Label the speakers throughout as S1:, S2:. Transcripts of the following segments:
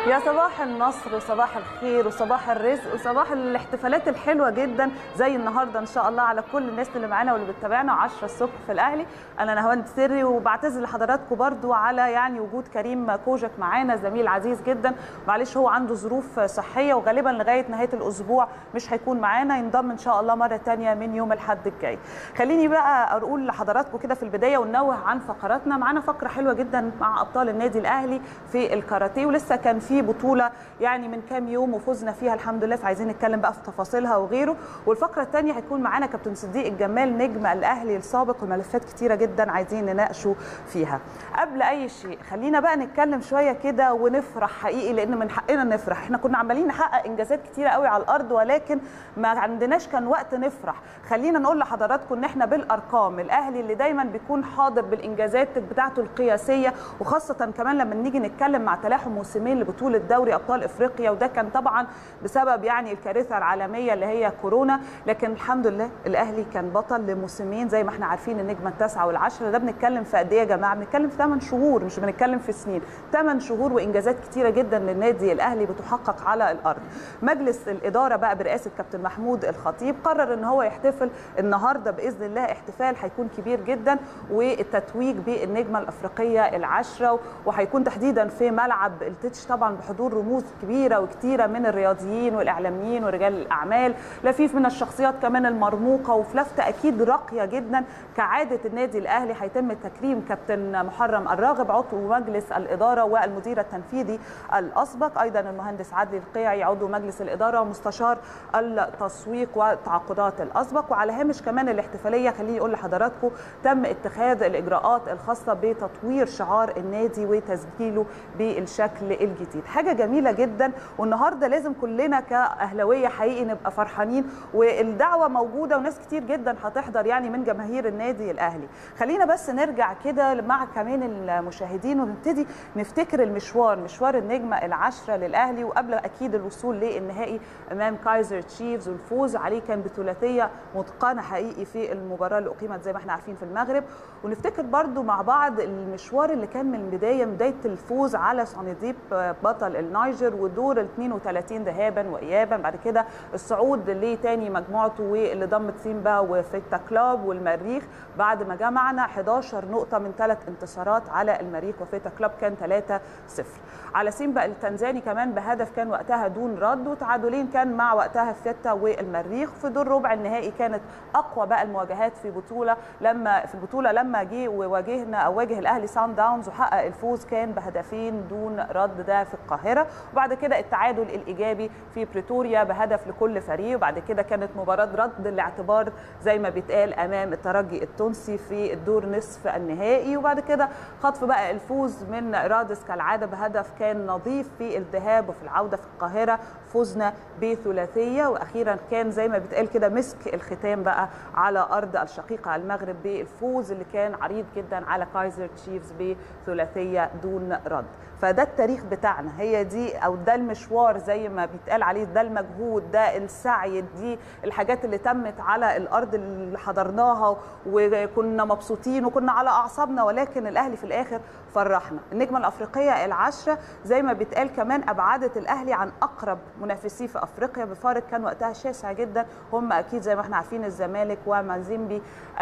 S1: يا صباح النصر وصباح الخير وصباح الرزق وصباح الاحتفالات الحلوه جدا زي النهارده ان شاء الله على كل الناس اللي معانا واللي بتتابعنا 10 الصبح في الاهلي انا نهاوند سري وبعتذر لحضراتكم برضو على يعني وجود كريم كوجك معانا زميل عزيز جدا معلش هو عنده ظروف صحيه وغالبا لغايه نهايه الاسبوع مش هيكون معانا ينضم ان شاء الله مره ثانيه من يوم الاحد الجاي خليني بقى اقول لحضراتكم كده في البدايه وننوه عن فقراتنا معانا فقره حلوه جدا مع ابطال النادي الاهلي في الكاراتيه ولسه كان في بطوله يعني من كام يوم وفزنا فيها الحمد لله فعايزين نتكلم بقى في تفاصيلها وغيره والفقره الثانيه هيكون معانا كابتن صديق الجمال نجم الاهلي السابق وملفات كتيره جدا عايزين نناقشه فيها قبل اي شيء خلينا بقى نتكلم شويه كده ونفرح حقيقي لان من حقنا نفرح احنا كنا عمالين نحقق انجازات كتيره قوي على الارض ولكن ما عندناش كان وقت نفرح خلينا نقول لحضراتكم ان احنا بالارقام الاهلي اللي دايما بيكون حاضر بالانجازات بتاعته القياسيه وخاصه كمان لما نيجي نتكلم مع تلاحم موسمين لبطوله دوري ابطال افريقيا وده كان طبعا بسبب يعني الكارثه العالميه اللي هي كورونا لكن الحمد لله الاهلي كان بطل لموسمين زي ما احنا عارفين النجمه التاسعه والعشره ده بنتكلم في قد ايه يا جماعه بنتكلم في 8 شهور مش بنتكلم في سنين 8 شهور وانجازات كتيره جدا للنادي الاهلي بتحقق على الارض مجلس الاداره بقى برئاسه كابتن محمود الخطيب قرر ان هو يحتفل النهارده باذن الله احتفال هيكون كبير جدا والتتويج بالنجمه الافريقيه العشره وهيكون تحديدا في ملعب التتش طبعا بحضور رموز كبيره وكتيره من الرياضيين والاعلاميين ورجال الاعمال لفيف من الشخصيات كمان المرموقه وفي لفته اكيد راقيه جدا كعاده النادي الاهلي هيتم تكريم كابتن محرم الراغب عضو مجلس الاداره والمدير التنفيذي الاسبق ايضا المهندس عدلي القيعي عضو مجلس الاداره ومستشار التسويق والتعاقدات الاسبق وعلى هامش كمان الاحتفاليه خليني اقول لحضراتكم تم اتخاذ الاجراءات الخاصه بتطوير شعار النادي وتسجيله بالشكل الجديد حاجه جميله جدا والنهارده لازم كلنا كاهلاويه حقيقي نبقى فرحانين والدعوه موجوده وناس كتير جدا هتحضر يعني من جماهير النادي الاهلي خلينا بس نرجع كده مع كمان المشاهدين ونبتدي نفتكر المشوار مشوار النجمه العشره للاهلي وقبل اكيد الوصول للنهائي امام كايزر تشيفز والفوز عليه كان بثلاثيه متقنه حقيقي في المباراه اللي اقيمت زي ما احنا عارفين في المغرب ونفتكر برضو مع بعض المشوار اللي كان من البدايه بدايه الفوز على صنديب بطل النيجر ودور ال 32 ذهابا وايابا بعد كده الصعود لتاني مجموعته واللي ضمت سيمبا وفيتا كلوب والمريخ بعد ما جمعنا 11 نقطه من ثلاث انتصارات على المريخ وفيتا كلوب كان 3 0 على سيمبا التنزاني كمان بهدف كان وقتها دون رد وتعادلين كان مع وقتها فيتا والمريخ في دور ربع النهائي كانت اقوى بقى المواجهات في بطوله لما في البطوله لما جه وواجهنا او واجه الاهلي سان داونز وحقق الفوز كان بهدفين دون رد ده في القاهره وبعد كده التعادل الايجابي في بريتوريا بهدف لكل فريق وبعد كده كانت مباراه رد الاعتبار زي ما بيتقال امام الترجي التونسي في الدور نصف النهائي وبعد كده خطف بقى الفوز من رادس كالعاده بهدف كان نظيف في الذهاب وفي العوده في القاهره فزنا بثلاثيه واخيرا كان زي ما بيتقال كده مسك الختام بقى على ارض الشقيقه المغرب بالفوز اللي كان عريض جدا على كايزر تشيفز بثلاثيه دون رد فده التاريخ بتاعنا هي دي او ده المشوار زي ما بيتقال عليه ده المجهود ده السعي دي الحاجات اللي تمت على الارض اللي حضرناها وكنا مبسوطين وكنا على اعصابنا ولكن الاهلي في الاخر فرحنا النجمه الافريقيه العشره زي ما بيتقال كمان ابعدت الاهلي عن اقرب منافسيه في افريقيا بفارق كان وقتها شاسع جدا هم اكيد زي ما احنا عارفين الزمالك ومازيمبي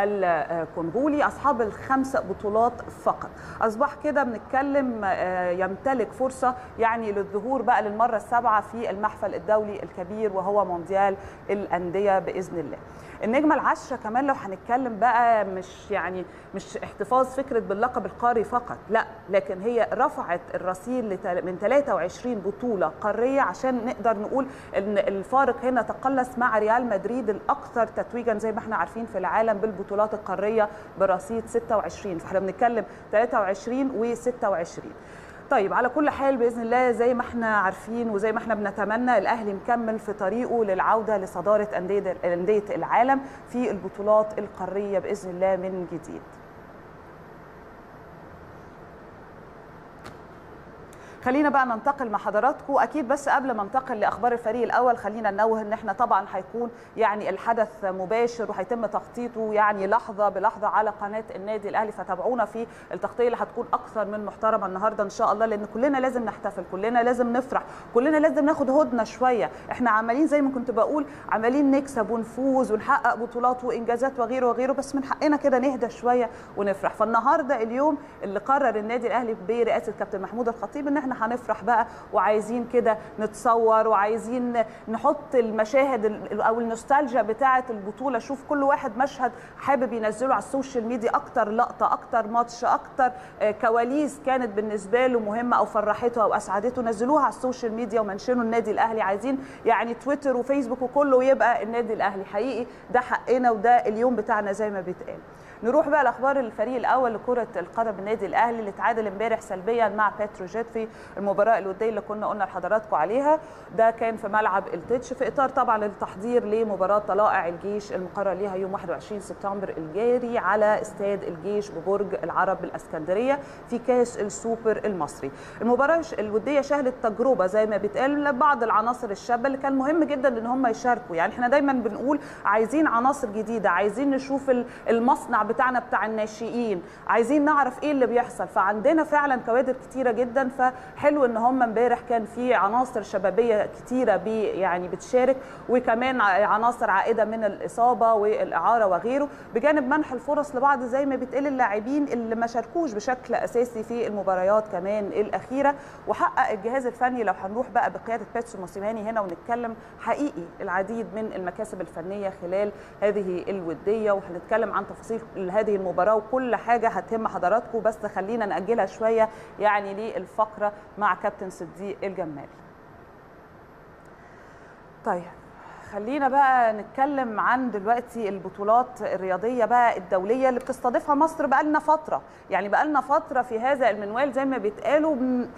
S1: الكونغولي اصحاب الخمس بطولات فقط اصبح كده بنتكلم يمتلك فرصه يعني للظهور بقى للمره السابعه في المحفل الدولي الكبير وهو مونديال الانديه باذن الله النجمه العشره كمان لو هنتكلم بقى مش يعني مش احتفاظ فكره باللقب القاري فقط لا لكن هي رفعت الرصيد من 23 بطوله قاريه عشان نقدر نقول ان الفارق هنا تقلص مع ريال مدريد الاكثر تتويجا زي ما احنا عارفين في العالم بالبطولات القاريه برصيد 26 فاحنا بنتكلم 23 و26 طيب على كل حال باذن الله زي ما احنا عارفين وزي ما احنا بنتمنى الاهلي مكمل في طريقه للعوده لصداره انديه انديه العالم في البطولات القاريه باذن الله من جديد خلينا بقى ننتقل مع حضراتكم اكيد بس قبل ما ننتقل لاخبار الفريق الاول خلينا ننوه ان احنا طبعا هيكون يعني الحدث مباشر وهيتم تخطيطه يعني لحظه بلحظه على قناه النادي الاهلي فتابعونا في التغطيه اللي هتكون اكثر من محترمه النهارده ان شاء الله لان كلنا لازم نحتفل كلنا لازم نفرح كلنا لازم ناخد هدنه شويه احنا عمالين زي ما كنت بقول عمالين نكسب ونفوز ونحقق بطولات وانجازات وغيره وغيره بس من حقنا كده نهدى شويه ونفرح فالنهارده اليوم اللي قرر النادي الاهلي برئاسه كابتن محمود الخطيب ان احنا هنفرح بقى وعايزين كده نتصور وعايزين نحط المشاهد او النوستالجيا بتاعه البطوله شوف كل واحد مشهد حابب ينزله على السوشيال ميديا اكتر لقطه اكتر ماتش اكتر كواليس كانت بالنسبه له مهمه او فرحته او اسعدته نزلوها على السوشيال ميديا ومنشنوا النادي الاهلي عايزين يعني تويتر وفيسبوك وكله يبقى النادي الاهلي حقيقي ده حقنا وده اليوم بتاعنا زي ما بيتقال نروح بقى لاخبار الفريق الاول لكره القدم النادي الاهلي اللي اتعادل امبارح سلبيا مع بتروجيت في المباراه الوديه اللي كنا قلنا لحضراتكم عليها ده كان في ملعب التتش في اطار طبعا التحضير لمباراه طلائع الجيش المقرر ليها يوم 21 سبتمبر الجاري على استاد الجيش ببرج العرب بالاسكندريه في كاس السوبر المصري المباراه الوديه شهدت تجربه زي ما بيتقال لبعض العناصر الشابه اللي كان مهم جدا ان هم يشاركوا يعني احنا دايما بنقول عايزين عناصر جديده عايزين نشوف المصنع بتاعنا بتاع الناشئين عايزين نعرف ايه اللي بيحصل فعندنا فعلا كوادر كتيره جدا فحلو ان هم امبارح كان في عناصر شبابيه كتيره بي يعني بتشارك وكمان عناصر عائده من الاصابه والاعاره وغيره بجانب منح الفرص لبعض زي ما بيتقال اللاعبين اللي ما شاركوش بشكل اساسي في المباريات كمان الاخيره وحقق الجهاز الفني لو هنروح بقى بقياده باتسو موسيماني هنا ونتكلم حقيقي العديد من المكاسب الفنيه خلال هذه الوديه وهنتكلم عن تفاصيل هذه المباراه وكل حاجه هتهم حضراتكم بس خلينا ناجلها شويه يعني للفقره مع كابتن صديق الجمال طيب خلينا بقى نتكلم عن دلوقتي البطولات الرياضيه بقى الدوليه اللي بتستضيفها مصر بقى لنا فتره يعني بقى لنا فتره في هذا المنوال زي ما بيتقالوا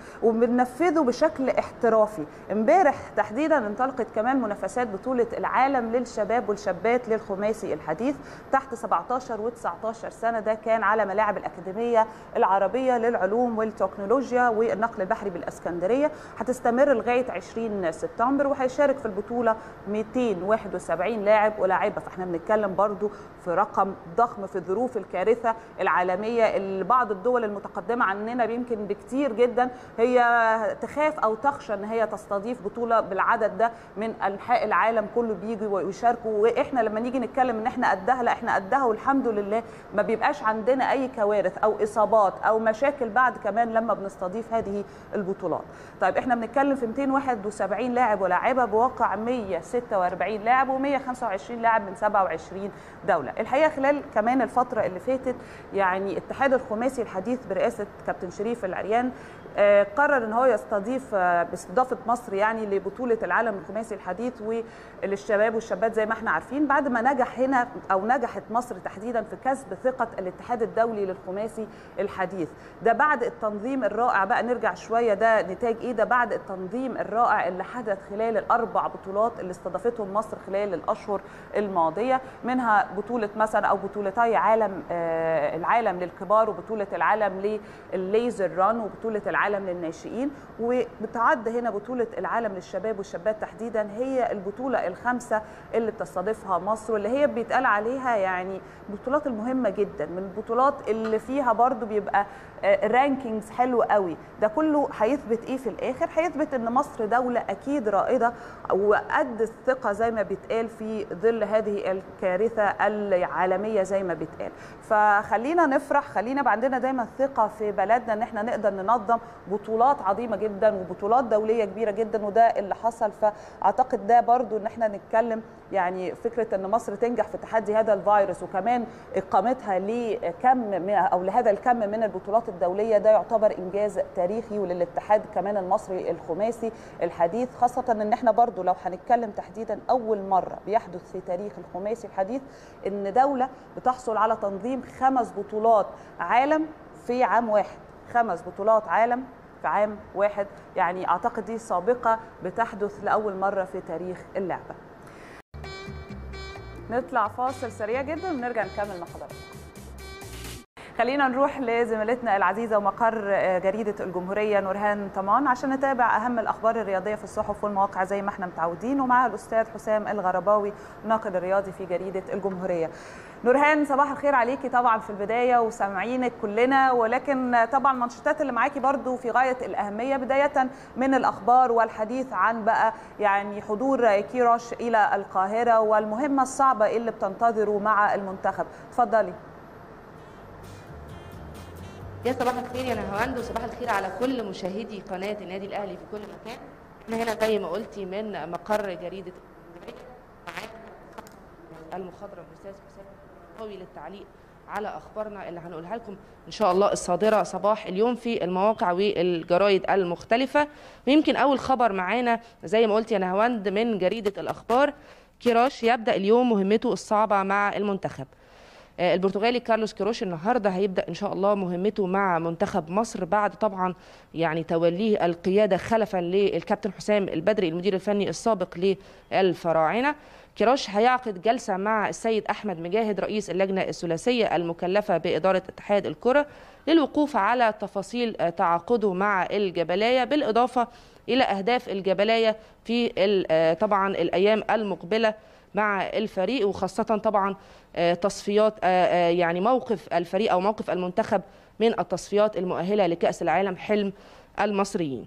S1: وبننفذه بشكل احترافي امبارح تحديدا انطلقت كمان منافسات بطوله العالم للشباب والشابات للخماسي الحديث تحت 17 و19 سنه ده كان على ملاعب الاكاديميه العربيه للعلوم والتكنولوجيا والنقل البحري بالاسكندريه هتستمر لغايه 20 سبتمبر وهيشارك في البطوله 200 271 لاعب ولاعبه فاحنا بنتكلم برضو في رقم ضخم في ظروف الكارثه العالميه اللي بعض الدول المتقدمه عننا يمكن بكتير جدا هي تخاف او تخشى ان هي تستضيف بطوله بالعدد ده من انحاء العالم كله بيجوا ويشاركوا واحنا لما نيجي نتكلم ان احنا قدها لا احنا قدها والحمد لله ما بيبقاش عندنا اي كوارث او اصابات او مشاكل بعد كمان لما بنستضيف هذه البطولات طيب احنا بنتكلم في 271 لاعب ولاعبه بواقع 146 40 لاعب و125 لاعب من 27 دوله الحقيقه خلال كمان الفتره اللي فاتت يعني اتحاد الخماسي الحديث برئاسه كابتن شريف العريان قرر ان هو يستضيف باستضافه مصر يعني لبطوله العالم الخماسي الحديث وللشباب والشابات زي ما احنا عارفين بعد ما نجح هنا او نجحت مصر تحديدا في كسب ثقه الاتحاد الدولي للخماسي الحديث ده بعد التنظيم الرائع بقى نرجع شويه ده نتاج ايه ده بعد التنظيم الرائع اللي حدث خلال الاربع بطولات اللي استضافتهم مصر خلال الاشهر الماضيه منها بطوله مثلا او بطولتي عالم العالم للكبار وبطوله العالم للليزر ران وبطوله العالم العالم للناشئين وبتعد هنا بطوله العالم للشباب والشابات تحديدا هي البطوله الخامسه اللي بتستضيفها مصر واللي هي بيتقال عليها يعني البطولات المهمه جدا من البطولات اللي فيها برضو بيبقى رانكينجز حلو قوي ده كله هيثبت ايه في الاخر هيثبت ان مصر دوله اكيد رائده وقد الثقه زي ما بيتقال في ظل هذه الكارثه العالميه زي ما بيتقال فخلينا نفرح خلينا يبقى عندنا دايما ثقه في بلدنا ان احنا نقدر ننظم بطولات عظيمه جدا وبطولات دوليه كبيره جدا وده اللي حصل فاعتقد ده برضو ان احنا نتكلم يعني فكره ان مصر تنجح في تحدي هذا الفيروس وكمان اقامتها لكم او لهذا الكم من البطولات الدوليه ده يعتبر انجاز تاريخي وللاتحاد كمان المصري الخماسي الحديث خاصه ان احنا برضو لو هنتكلم تحديدا اول مره بيحدث في تاريخ الخماسي الحديث ان دوله بتحصل على تنظيم خمس بطولات عالم في عام واحد خمس بطولات عالم في عام واحد يعني اعتقد دي سابقه بتحدث لاول مره في تاريخ اللعبه نطلع فاصل سريع جدا ونرجع نكمل مع حضراتكم خلينا نروح لزميلتنا العزيزه ومقر جريده الجمهوريه نورهان طمان عشان نتابع اهم الاخبار الرياضيه في الصحف والمواقع زي ما احنا متعودين ومعاها الاستاذ حسام الغرباوي الناقد الرياضي في جريده الجمهوريه. نورهان صباح الخير عليكي طبعا في البدايه وسامعينك كلنا ولكن طبعا المنشطات اللي معاكي برضو في غايه الاهميه بدايه من الاخبار والحديث عن بقى يعني حضور كيروش الى القاهره والمهمه الصعبه اللي بتنتظره مع المنتخب اتفضلي
S2: يا صباح الخير يا نهاوند وصباح الخير على كل مشاهدي قناه النادي الاهلي في كل مكان احنا هنا زي ما قلتي من مقر جريده المخضرم الاستاذ حسام قوي للتعليق على اخبارنا اللي هنقولها لكم ان شاء الله الصادره صباح اليوم في المواقع والجرايد المختلفه ويمكن اول خبر معانا زي ما قلت يا نهاوند من جريده الاخبار كيروش يبدا اليوم مهمته الصعبه مع المنتخب البرتغالي كارلوس كيروش النهارده هيبدا ان شاء الله مهمته مع منتخب مصر بعد طبعا يعني توليه القياده خلفا للكابتن حسام البدري المدير الفني السابق للفراعنه كيروش هيعقد جلسه مع السيد احمد مجاهد رئيس اللجنه الثلاثيه المكلفه باداره اتحاد الكره للوقوف على تفاصيل تعاقده مع الجبلايه بالاضافه الى اهداف الجبلايه في طبعا الايام المقبله مع الفريق وخاصة طبعا تصفيات يعني موقف الفريق أو موقف المنتخب من التصفيات المؤهلة لكأس العالم حلم المصريين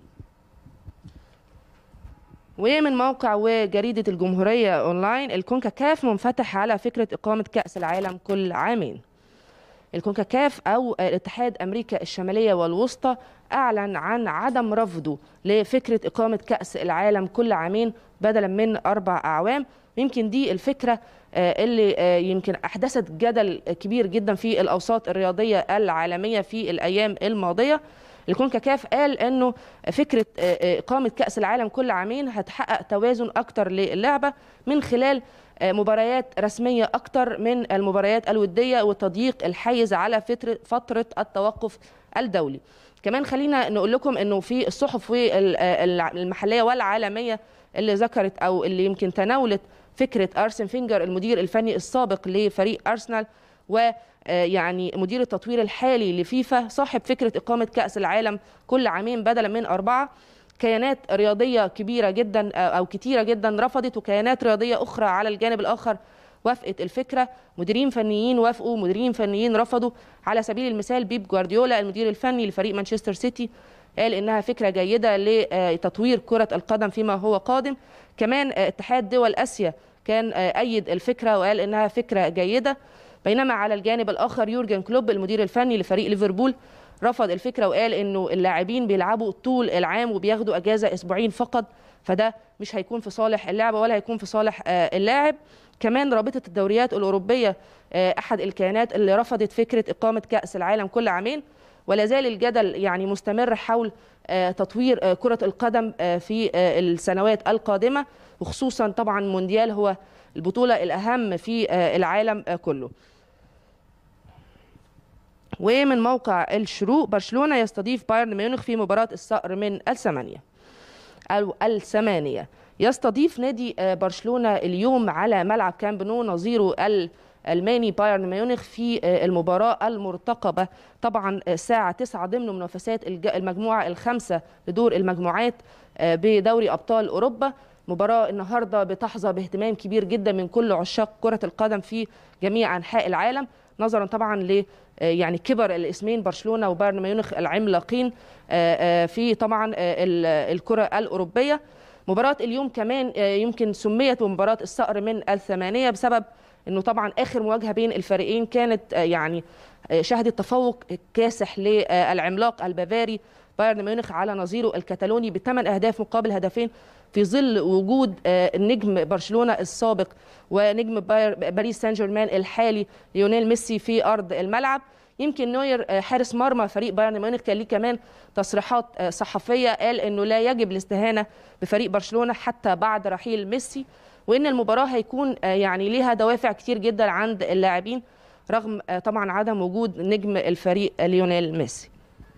S2: ومن موقع وجريدة الجمهورية أونلاين الكونكاكاف منفتح على فكرة إقامة كأس العالم كل عامين الكونكاكاف أو الاتحاد أمريكا الشمالية والوسطى أعلن عن عدم رفضه لفكرة إقامة كأس العالم كل عامين بدلا من أربع أعوام يمكن دي الفكره اللي يمكن احدثت جدل كبير جدا في الاوساط الرياضيه العالميه في الايام الماضيه الكونكاكاف قال انه فكره اقامه كاس العالم كل عامين هتحقق توازن اكتر للعبه من خلال مباريات رسميه اكتر من المباريات الوديه وتضييق الحيز على فتره فتره التوقف الدولي كمان خلينا نقول لكم انه في الصحف المحليه والعالميه اللي ذكرت او اللي يمكن تناولت فكره ارسن فينجر المدير الفني السابق لفريق ارسنال ويعني مدير التطوير الحالي لفيفا صاحب فكره اقامه كاس العالم كل عامين بدلا من اربعه كيانات رياضيه كبيره جدا او كتيره جدا رفضت وكيانات رياضيه اخرى على الجانب الاخر وافقت الفكره مديرين فنيين وافقوا مديرين فنيين رفضوا على سبيل المثال بيب جوارديولا المدير الفني لفريق مانشستر سيتي قال انها فكره جيده لتطوير كره القدم فيما هو قادم كمان اتحاد دول اسيا كان ايد الفكره وقال انها فكره جيده بينما على الجانب الاخر يورجن كلوب المدير الفني لفريق ليفربول رفض الفكره وقال انه اللاعبين بيلعبوا طول العام وبياخدوا اجازه اسبوعين فقط فده مش هيكون في صالح اللعبه ولا هيكون في صالح اللاعب كمان رابطه الدوريات الاوروبيه احد الكيانات اللي رفضت فكره اقامه كاس العالم كل عامين ولا زال الجدل يعني مستمر حول تطوير كرة القدم في السنوات القادمة وخصوصا طبعا مونديال هو البطولة الأهم في العالم كله ومن موقع الشروق برشلونة يستضيف بايرن ميونخ في مباراة الصقر من الثمانية أو الثمانية يستضيف نادي برشلونة اليوم على ملعب كامب نو نظيره الألماني بايرن ميونخ في المباراة المرتقبة طبعا الساعة 9 ضمن منافسات المجموعة الخامسة لدور المجموعات بدوري أبطال أوروبا مباراة النهاردة بتحظى باهتمام كبير جدا من كل عشاق كرة القدم في جميع أنحاء العالم نظرا طبعا ل يعني كبر الاسمين برشلونة وبايرن ميونخ العملاقين في طبعا الكرة الأوروبية مباراة اليوم كمان يمكن سميت بمباراة الصقر من الثمانية بسبب انه طبعا اخر مواجهه بين الفريقين كانت يعني شهدت تفوق كاسح للعملاق البافاري بايرن ميونخ على نظيره الكتالوني بثمان اهداف مقابل هدفين في ظل وجود نجم برشلونه السابق ونجم باريس سان جيرمان الحالي ليونيل ميسي في ارض الملعب يمكن نوير حارس مرمى فريق بايرن ميونخ كان ليه كمان تصريحات صحفيه قال انه لا يجب الاستهانه بفريق برشلونه حتى بعد رحيل ميسي وان المباراه هيكون يعني ليها دوافع كتير جدا عند اللاعبين رغم طبعا عدم وجود نجم الفريق ليونيل ميسي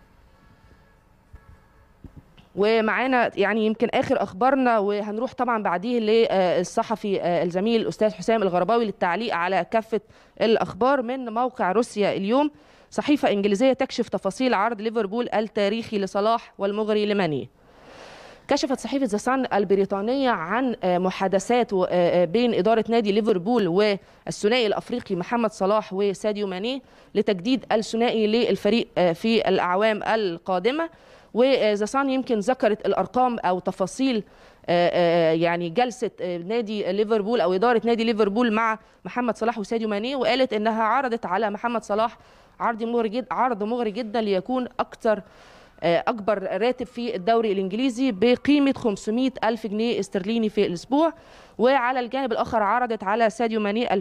S2: ومعانا يعني يمكن اخر اخبارنا وهنروح طبعا بعديه للصحفي الزميل الاستاذ حسام الغرباوي للتعليق على كافه الاخبار من موقع روسيا اليوم صحيفة إنجليزية تكشف تفاصيل عرض ليفربول التاريخي لصلاح والمغري لماني كشفت صحيفة ذا سان البريطانية عن محادثات بين إدارة نادي ليفربول والثنائي الأفريقي محمد صلاح وساديو ماني لتجديد الثنائي للفريق في الأعوام القادمة وذا سان يمكن ذكرت الأرقام أو تفاصيل يعني جلسة نادي ليفربول أو إدارة نادي ليفربول مع محمد صلاح وساديو ماني وقالت إنها عرضت على محمد صلاح عرض مغري جدا عرض مغري جدا ليكون أكثر أكبر راتب في الدوري الإنجليزي بقيمة 500 ألف جنيه استرليني في الأسبوع وعلى الجانب الآخر عرضت على ساديو ماني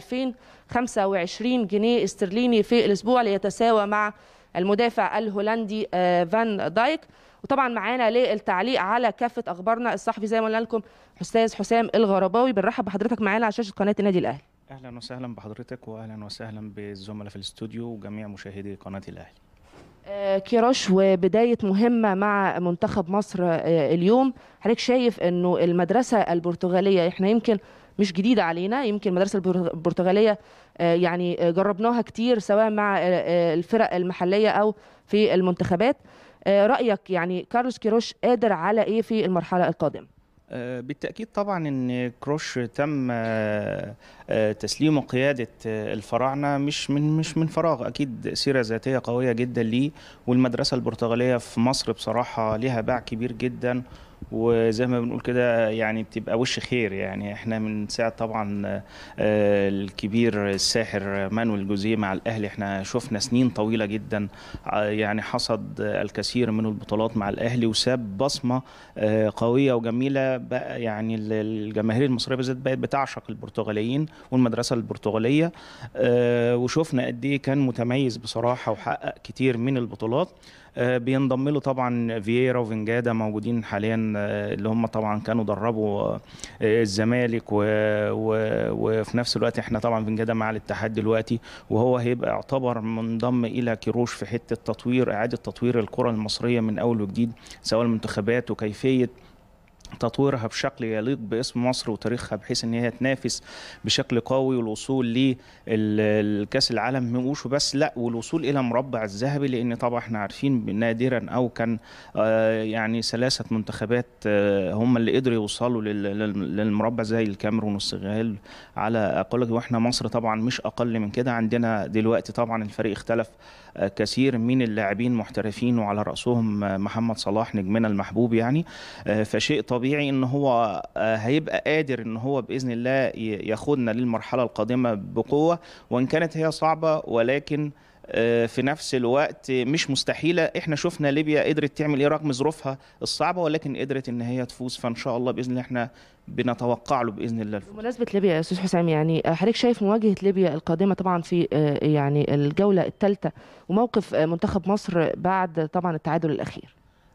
S2: 2025 جنيه استرليني في الأسبوع ليتساوى مع المدافع الهولندي فان دايك وطبعا معانا للتعليق على كافة أخبارنا الصحفي زي ما قلنا لكم أستاذ حسام الغرباوي بنرحب بحضرتك معانا على شاشة قناة النادي الأهلي
S3: أهلا وسهلا بحضرتك وأهلا وسهلا بالزملاء في الاستوديو وجميع مشاهدي قناة الأهلي
S2: كيروش وبداية مهمة مع منتخب مصر اليوم حضرتك شايف انه المدرسة البرتغالية احنا يمكن مش جديدة علينا يمكن المدرسة البرتغالية يعني جربناها كتير سواء مع الفرق المحلية أو في المنتخبات رأيك يعني كارلوس كيروش قادر على إيه في المرحلة القادمة؟
S3: بالتأكيد طبعا أن كروش تم تسليمه قيادة الفراعنة مش من مش من فراغ أكيد سيرة ذاتية قوية جدا ليه والمدرسة البرتغالية في مصر بصراحة لها باع كبير جدا وزي ما بنقول كده يعني بتبقى وش خير يعني احنا من ساعه طبعا الكبير الساحر مانويل جوزيه مع الاهلي احنا شفنا سنين طويله جدا يعني حصد الكثير من البطولات مع الاهلي وساب بصمه قويه وجميله بقى يعني الجماهير المصريه بالذات بقت بتعشق البرتغاليين والمدرسه البرتغاليه وشفنا قد ايه كان متميز بصراحه وحقق كتير من البطولات بينضم له طبعا فييرا وفنجادا موجودين حاليا اللي هم طبعا كانوا دربوا الزمالك و... و... وفي نفس الوقت احنا طبعا فنجادا مع الاتحاد دلوقتي وهو هيبقى يعتبر منضم الى كيروش في حته تطوير اعاده تطوير الكره المصريه من اول وجديد سواء المنتخبات وكيفيه تطويرها بشكل يليق باسم مصر وتاريخها بحيث ان هي تنافس بشكل قوي والوصول للكاس العالم مش بس لا والوصول الى مربع الذهبي لان طبعا احنا عارفين نادرا او كان يعني ثلاثه منتخبات هم اللي قدروا يوصلوا للمربع زي الكاميرون والسنغال على اقل واحنا مصر طبعا مش اقل من كده عندنا دلوقتي طبعا الفريق اختلف كثير من اللاعبين محترفين وعلى راسهم محمد صلاح نجمنا المحبوب يعني فشيء طبيعي ان هو هيبقى قادر ان هو باذن الله ياخدنا للمرحله القادمه بقوه وان كانت هي صعبه ولكن في نفس الوقت مش مستحيله احنا شفنا ليبيا قدرت تعمل ايه رغم ظروفها الصعبه ولكن قدرت ان هي تفوز فان شاء الله باذن الله احنا بنتوقع له باذن الله الفوز.
S2: بمناسبه ليبيا يا استاذ حسام يعني حضرتك شايف مواجهه ليبيا القادمه طبعا في يعني الجوله الثالثه وموقف منتخب مصر بعد طبعا التعادل الاخير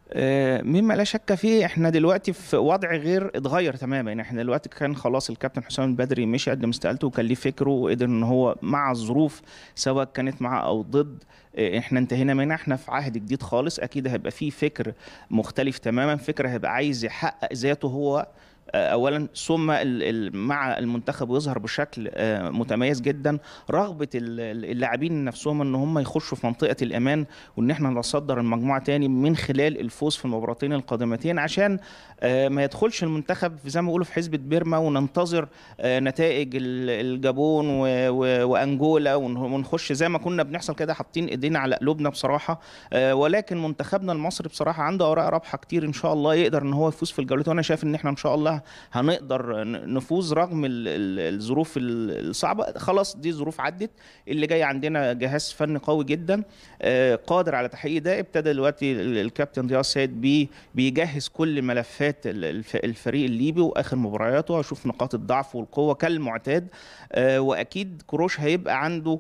S3: مما لا شك فيه احنا دلوقتي في وضع غير اتغير تماما يعني احنا دلوقتي كان خلاص الكابتن حسام البدري مشي قدم استقالته وكان ليه فكره وقدر ان هو مع الظروف سواء كانت مع او ضد احنا انتهينا منها احنا في عهد جديد خالص اكيد هيبقى فيه فكر مختلف تماما فكر هيبقى عايز يحقق ذاته هو اولا ثم مع المنتخب ويظهر بشكل متميز جدا رغبه اللاعبين نفسهم ان هم يخشوا في منطقه الامان وان احنا نتصدر المجموعه تاني من خلال الفوز في المباراتين القادمتين عشان ما يدخلش المنتخب زي ما بيقولوا في حزبه بيرما وننتظر نتائج الجابون وانجولا ونخش زي ما كنا بنحصل كده حاطين ايدينا على قلوبنا بصراحه ولكن منتخبنا المصري بصراحه عنده اوراق رابحه كتير ان شاء الله يقدر ان هو يفوز في الجولات وانا شايف ان احنا ان شاء الله هنقدر نفوز رغم الظروف الصعبه خلاص دي ظروف عدت اللي جاي عندنا جهاز فني قوي جدا قادر على تحقيق ده ابتدى دلوقتي الكابتن ضياء السيد بي بيجهز كل ملفات الفريق الليبي واخر مبارياته هشوف نقاط الضعف والقوه كالمعتاد واكيد كروش هيبقى عنده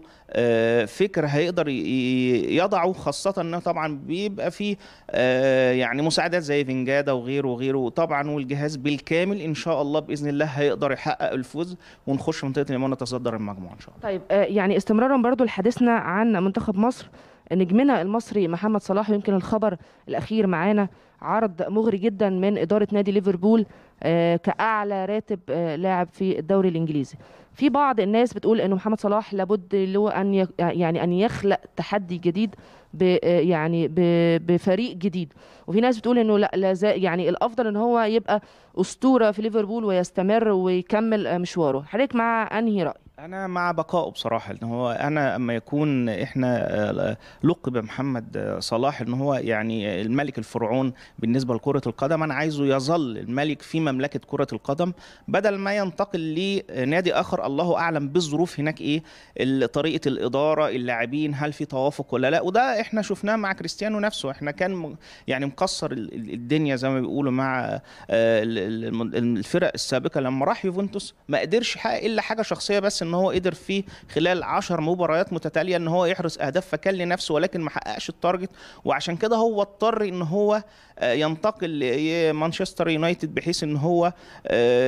S3: فكر هيقدر يضعه خاصه انه طبعا بيبقى فيه يعني مساعدات زي فينجادا وغيره وغيره طبعا والجهاز بالكامل ان شاء الله باذن الله هيقدر يحقق الفوز ونخش منطقه الايمان نتصدر المجموعه ان شاء الله.
S2: طيب يعني استمرارا برضو لحديثنا عن منتخب مصر نجمنا المصري محمد صلاح ويمكن الخبر الاخير معانا عرض مغري جدا من اداره نادي ليفربول آه، كاعلى راتب آه، لاعب في الدوري الانجليزي في بعض الناس بتقول انه محمد صلاح لابد له ان ي- يعني ان يخلق تحدي جديد ب آه، يعني ب- بفريق جديد وفي ناس بتقول انه لا لا زا- يعني الافضل ان هو يبقى اسطوره في ليفربول ويستمر ويكمل آه، مشواره حضرتك مع انهي راي
S3: انا مع بقائه بصراحه ان هو انا اما يكون احنا آه، لقب محمد آه، صلاح ان هو يعني الملك الفرعون بالنسبه لكره القدم انا عايزه يظل الملك في مملكه كره القدم بدل ما ينتقل لنادي اخر الله اعلم بالظروف هناك ايه ال- طريقه الاداره اللاعبين هل في توافق ولا لا وده احنا شفناه مع كريستيانو نفسه احنا كان م- يعني مكسر ال- ال- الدنيا زي ما بيقولوا مع آه، ال- ال- الم- الفرق السابقه لما راح يوفنتوس ما قدرش يحقق الا حاجه شخصيه بس ان هو قدر في خلال 10 مباريات متتاليه ان هو يحرز اهداف فكان لنفسه ولكن ما حققش التارجت وعشان كده هو اضطر ان هو آه، ينتقل لمانشستر يونايتد بحيث ان هو آه،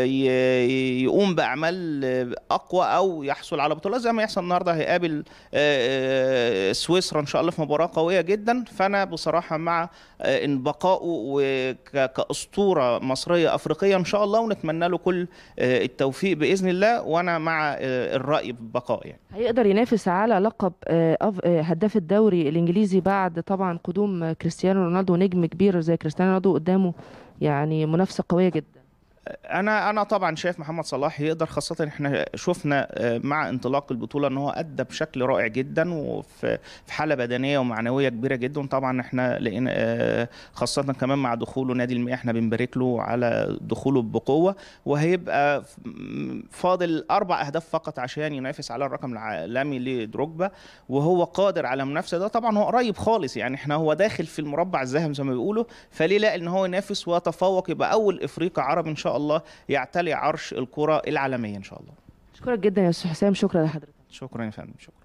S3: ي- يقوم باعمال آه، اقوى او يحصل على بطولات زي ما يحصل النهارده هيقابل آه، آه، سويسرا ان شاء الله في مباراه قويه جدا فانا بصراحه مع آه، ان بقائه وك- كاسطوره مصريه افريقيه ان شاء الله ونتمنى له كل آه، التوفيق باذن الله وانا مع آه، الراي ببقاء يعني
S2: هيقدر ينافس على لقب آه، أف- آه، هداف الدوري الانجليزي بعد طبعا قدوم آه، كريستيانو رونالدو نجم كبير زي كريستيانو رونالدو قدامه يعني منافسه قويه جدا
S3: انا انا طبعا شايف محمد صلاح يقدر خاصه احنا شفنا آه، مع انطلاق البطوله ان هو ادى بشكل رائع جدا وفي في حاله بدنيه ومعنويه كبيره جدا طبعا احنا لقينا آه، خاصه كمان مع دخوله نادي المياه احنا بنبارك له على دخوله بقوه وهيبقى ف- م- فاضل اربع اهداف فقط عشان ينافس على الرقم العالمي لدروجبا وهو قادر على المنافسه ده طبعا هو قريب خالص يعني احنا هو داخل في المربع الذهبي زي ما بيقولوا فليه لا ان هو ينافس ويتفوق يبقى اول افريقي عربي ان شاء الله يعتلي عرش الكره العالميه ان شاء الله
S2: اشكرك جدا يا استاذ حسام شكرا لحضرتك
S3: شكرا يا فندم شكرا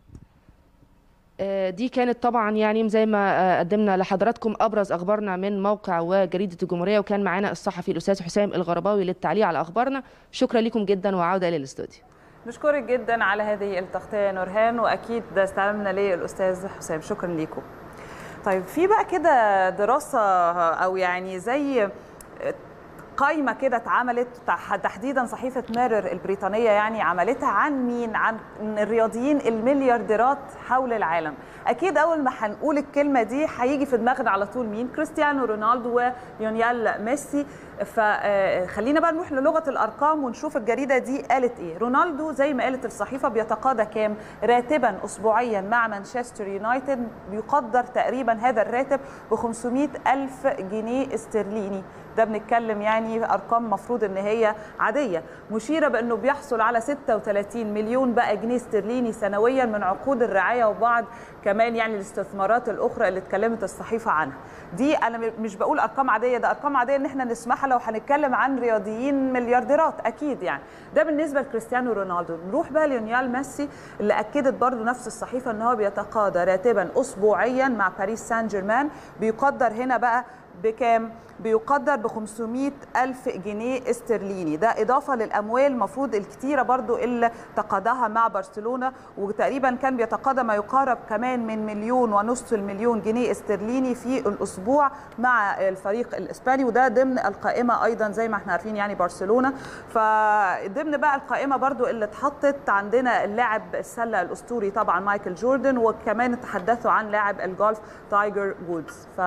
S2: آه، دي كانت طبعا يعني زي ما آه، قدمنا لحضراتكم ابرز اخبارنا من موقع وجريده الجمهوريه وكان معانا الصحفي الاستاذ حسام الغرباوي للتعليق على اخبارنا شكرا لكم جدا وعوده الى الاستوديو
S1: نشكرك جدا على هذه التغطيه يا نورهان واكيد ده استلمنا للاستاذ حسام شكرا ليكم طيب في بقى كده دراسه او يعني زي قايمه كده اتعملت تح- تحديدا صحيفه ميرور البريطانيه يعني عملتها عن مين عن الرياضيين المليارديرات حول العالم اكيد اول ما هنقول الكلمه دي هيجي في دماغنا على طول مين كريستيانو رونالدو وليونيال ميسي فخلينا بقى نروح للغه الارقام ونشوف الجريده دي قالت ايه رونالدو زي ما قالت الصحيفه بيتقاضى كام راتبا اسبوعيا مع مانشستر يونايتد بيقدر تقريبا هذا الراتب ب 500 الف جنيه استرليني ده بنتكلم يعني ارقام مفروض ان هي عاديه مشيره بانه بيحصل على 36 مليون بقى جنيه استرليني سنويا من عقود الرعايه وبعض كمان يعني الاستثمارات الاخرى اللي اتكلمت الصحيفه عنها دي انا م- مش بقول ارقام عاديه ده ارقام عاديه ان احنا نسمعها لو هنتكلم عن رياضيين مليارديرات اكيد يعني ده بالنسبه لكريستيانو رونالدو نروح بقى ليونيال ميسي اللي اكدت برضو نفس الصحيفه ان هو بيتقاضى راتبا اسبوعيا مع باريس سان جيرمان بيقدر هنا بقى بكام؟ بيقدر ب 500 ألف جنيه استرليني ده إضافة للأموال المفروض الكتيرة برضو اللي تقاضاها مع برشلونة وتقريبا كان بيتقاضى ما يقارب كمان من مليون ونصف المليون جنيه استرليني في الأسبوع مع الفريق الإسباني وده ضمن القائمة أيضا زي ما احنا عارفين يعني برشلونة فضمن بقى القائمة برضو اللي اتحطت عندنا اللاعب السلة الأسطوري طبعا مايكل جوردن وكمان تحدثوا عن لاعب الجولف تايجر وودز ف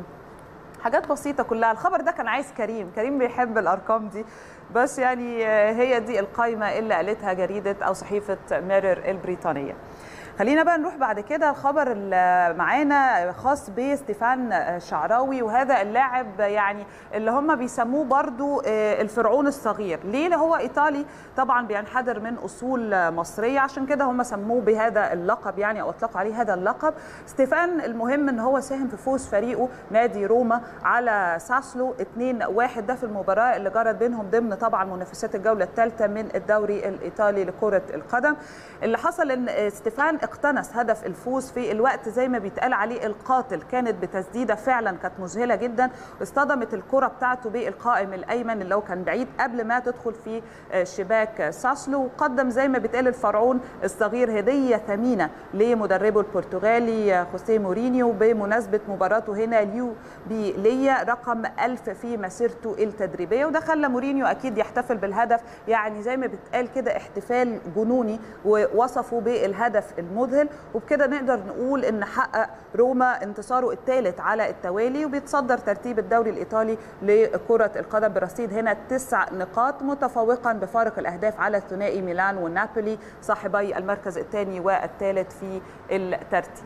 S1: حاجات بسيطه كلها الخبر ده كان عايز كريم كريم بيحب الارقام دي بس يعني هي دي القائمه اللي قالتها جريده او صحيفه ميرور البريطانيه خلينا بقى نروح بعد كده الخبر اللي معانا خاص بستيفان شعراوي وهذا اللاعب يعني اللي هم بيسموه برضو الفرعون الصغير ليه هو ايطالي طبعا بينحدر من اصول مصريه عشان كده هم سموه بهذا اللقب يعني او اطلقوا عليه هذا اللقب ستيفان المهم ان هو ساهم في فوز فريقه نادي روما على ساسلو 2-1 ده في المباراه اللي جرت بينهم ضمن طبعا منافسات الجوله الثالثه من الدوري الايطالي لكره القدم اللي حصل ان ستيفان واقتنص هدف الفوز في الوقت زي ما بيتقال عليه القاتل كانت بتسديده فعلا كانت مذهله جدا اصطدمت الكره بتاعته بالقائم الايمن اللي هو كان بعيد قبل ما تدخل في شباك ساسلو وقدم زي ما بيتقال الفرعون الصغير هديه ثمينه لمدربه البرتغالي خوسيه مورينيو بمناسبه مباراته هنا اليو بي ليا رقم 1000 في مسيرته التدريبيه وده خلى مورينيو اكيد يحتفل بالهدف يعني زي ما بيتقال كده احتفال جنوني ووصفه بالهدف المذهل وبكده نقدر نقول ان حقق روما انتصاره الثالث على التوالي وبيتصدر ترتيب الدوري الايطالي لكره القدم برصيد هنا تسع نقاط متفوقا بفارق الاهداف على الثنائي ميلان ونابولي صاحبي المركز الثاني والثالث في الترتيب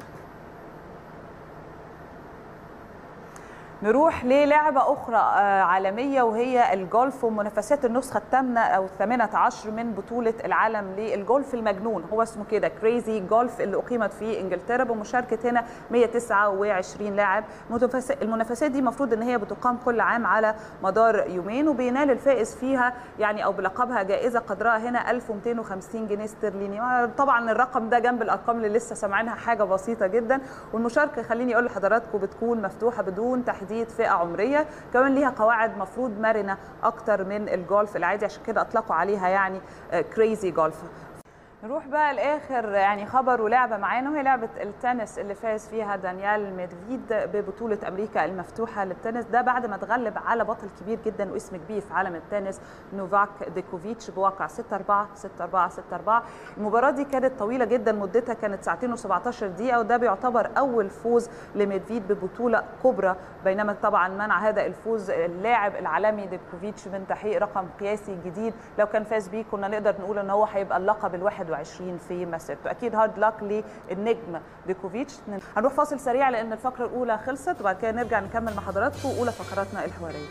S1: نروح للعبة أخرى عالمية وهي الجولف ومنافسات النسخة الثامنة أو الثامنة عشر من بطولة العالم للجولف المجنون هو اسمه كده كريزي جولف اللي أقيمت في إنجلترا بمشاركة هنا 129 لاعب المنافسات دي المفروض إن هي بتقام كل عام على مدار يومين وبينال الفائز فيها يعني أو بلقبها جائزة قدرها هنا 1250 جنيه استرليني طبعا الرقم ده جنب الأرقام اللي لسه سامعينها حاجة بسيطة جدا والمشاركة خليني أقول لحضراتكم بتكون مفتوحة بدون تحديد تحديد فئه عمريه كمان ليها قواعد مفروض مرنه اكتر من الجولف العادي عشان كده اطلقوا عليها يعني كريزي جولف نروح بقى لاخر يعني خبر ولعبه معانا وهي لعبه التنس اللي فاز فيها دانيال ميدفيد ببطوله امريكا المفتوحه للتنس ده بعد ما اتغلب على بطل كبير جدا واسم كبير في عالم التنس نوفاك ديكوفيتش بواقع 6 4 6 4 6 4 المباراه دي كانت طويله جدا مدتها كانت ساعتين و17 دقيقه وده بيعتبر اول فوز لميدفيد ببطوله كبرى بينما طبعا منع هذا الفوز اللاعب العالمي ديكوفيتش من تحقيق رقم قياسي جديد لو كان فاز بيه كنا نقدر نقول ان هو هيبقى اللقب الواحد 21 في مسيرته اكيد هارد لاك للنجم ديكوفيتش هنروح فاصل سريع لان الفقره الاولى خلصت وبعد كده نرجع نكمل مع حضراتكم اولى فقراتنا الحواريه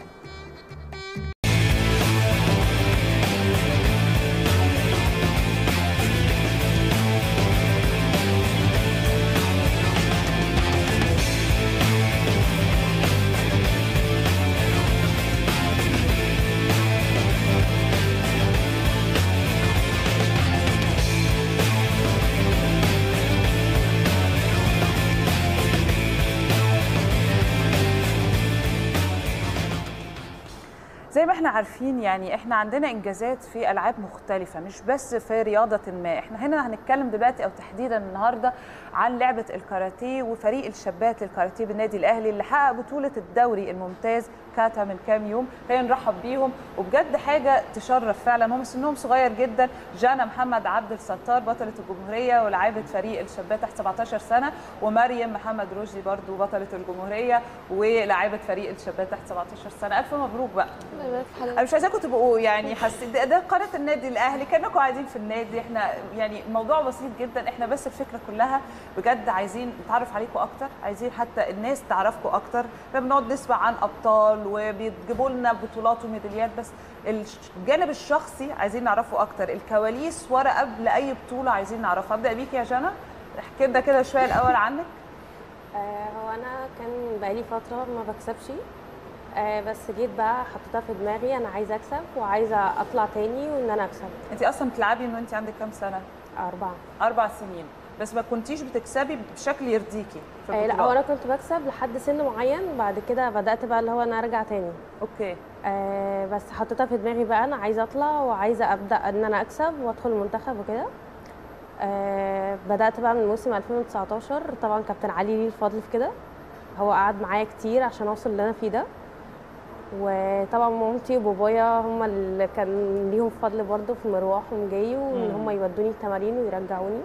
S1: زي ما احنا عارفين يعني احنا عندنا انجازات في العاب مختلفه مش بس في رياضه ما احنا هنا هنتكلم دلوقتي او تحديدا النهارده عن لعبه الكاراتيه وفريق الشابات للكاراتيه بالنادي الاهلي اللي حقق بطوله الدوري الممتاز كاتا من كام يوم خلينا نرحب بيهم وبجد حاجه تشرف فعلا هم سنهم صغير جدا جانا محمد عبد الستار بطله الجمهوريه ولاعيبه فريق الشابات تحت 17 سنه ومريم محمد رشدي برضو بطله الجمهوريه ولاعيبه فريق الشابات تحت 17 سنه الف مبروك بقى انا مش عايزاكم تبقوا يعني حاسين ده, ده قناه النادي الاهلي كانكم قاعدين في النادي احنا يعني الموضوع بسيط جدا احنا بس الفكره كلها بجد عايزين نتعرف عليكم اكتر عايزين حتى الناس تعرفكم اكتر بنقعد نسمع عن ابطال وبيجيبوا لنا بطولات وميداليات بس الجانب الشخصي عايزين نعرفه اكتر الكواليس ورا قبل اي بطوله عايزين نعرفها ابدا بيك يا جنى احكي لنا كده شويه الاول عنك
S4: آه هو انا كان بقالي فتره ما بكسبش آه بس جيت بقى حطيتها في دماغي انا عايزه اكسب وعايزه اطلع تاني وان انا اكسب
S1: انت اصلا بتلعبي من وانت عندك كام سنه
S4: اربعه
S1: اربع سنين بس ما كنتيش بتكسبي بشكل يرضيكي في
S4: آه لا
S1: البطولات.
S4: هو انا كنت بكسب لحد سن معين بعد كده بدات بقى اللي هو انا ارجع تاني
S1: اوكي
S4: آه بس حطيتها في دماغي بقى انا عايزه اطلع وعايزه ابدا ان انا اكسب وادخل المنتخب وكده آه بدات بقى من موسم 2019 طبعا كابتن علي ليه الفضل في كده هو قعد معايا كتير عشان اوصل اللي انا فيه ده وطبعا مامتي وبابايا هم اللي كان ليهم فضل برضه في مروحهم جاي وان
S1: مم.
S4: هم يودوني التمارين ويرجعوني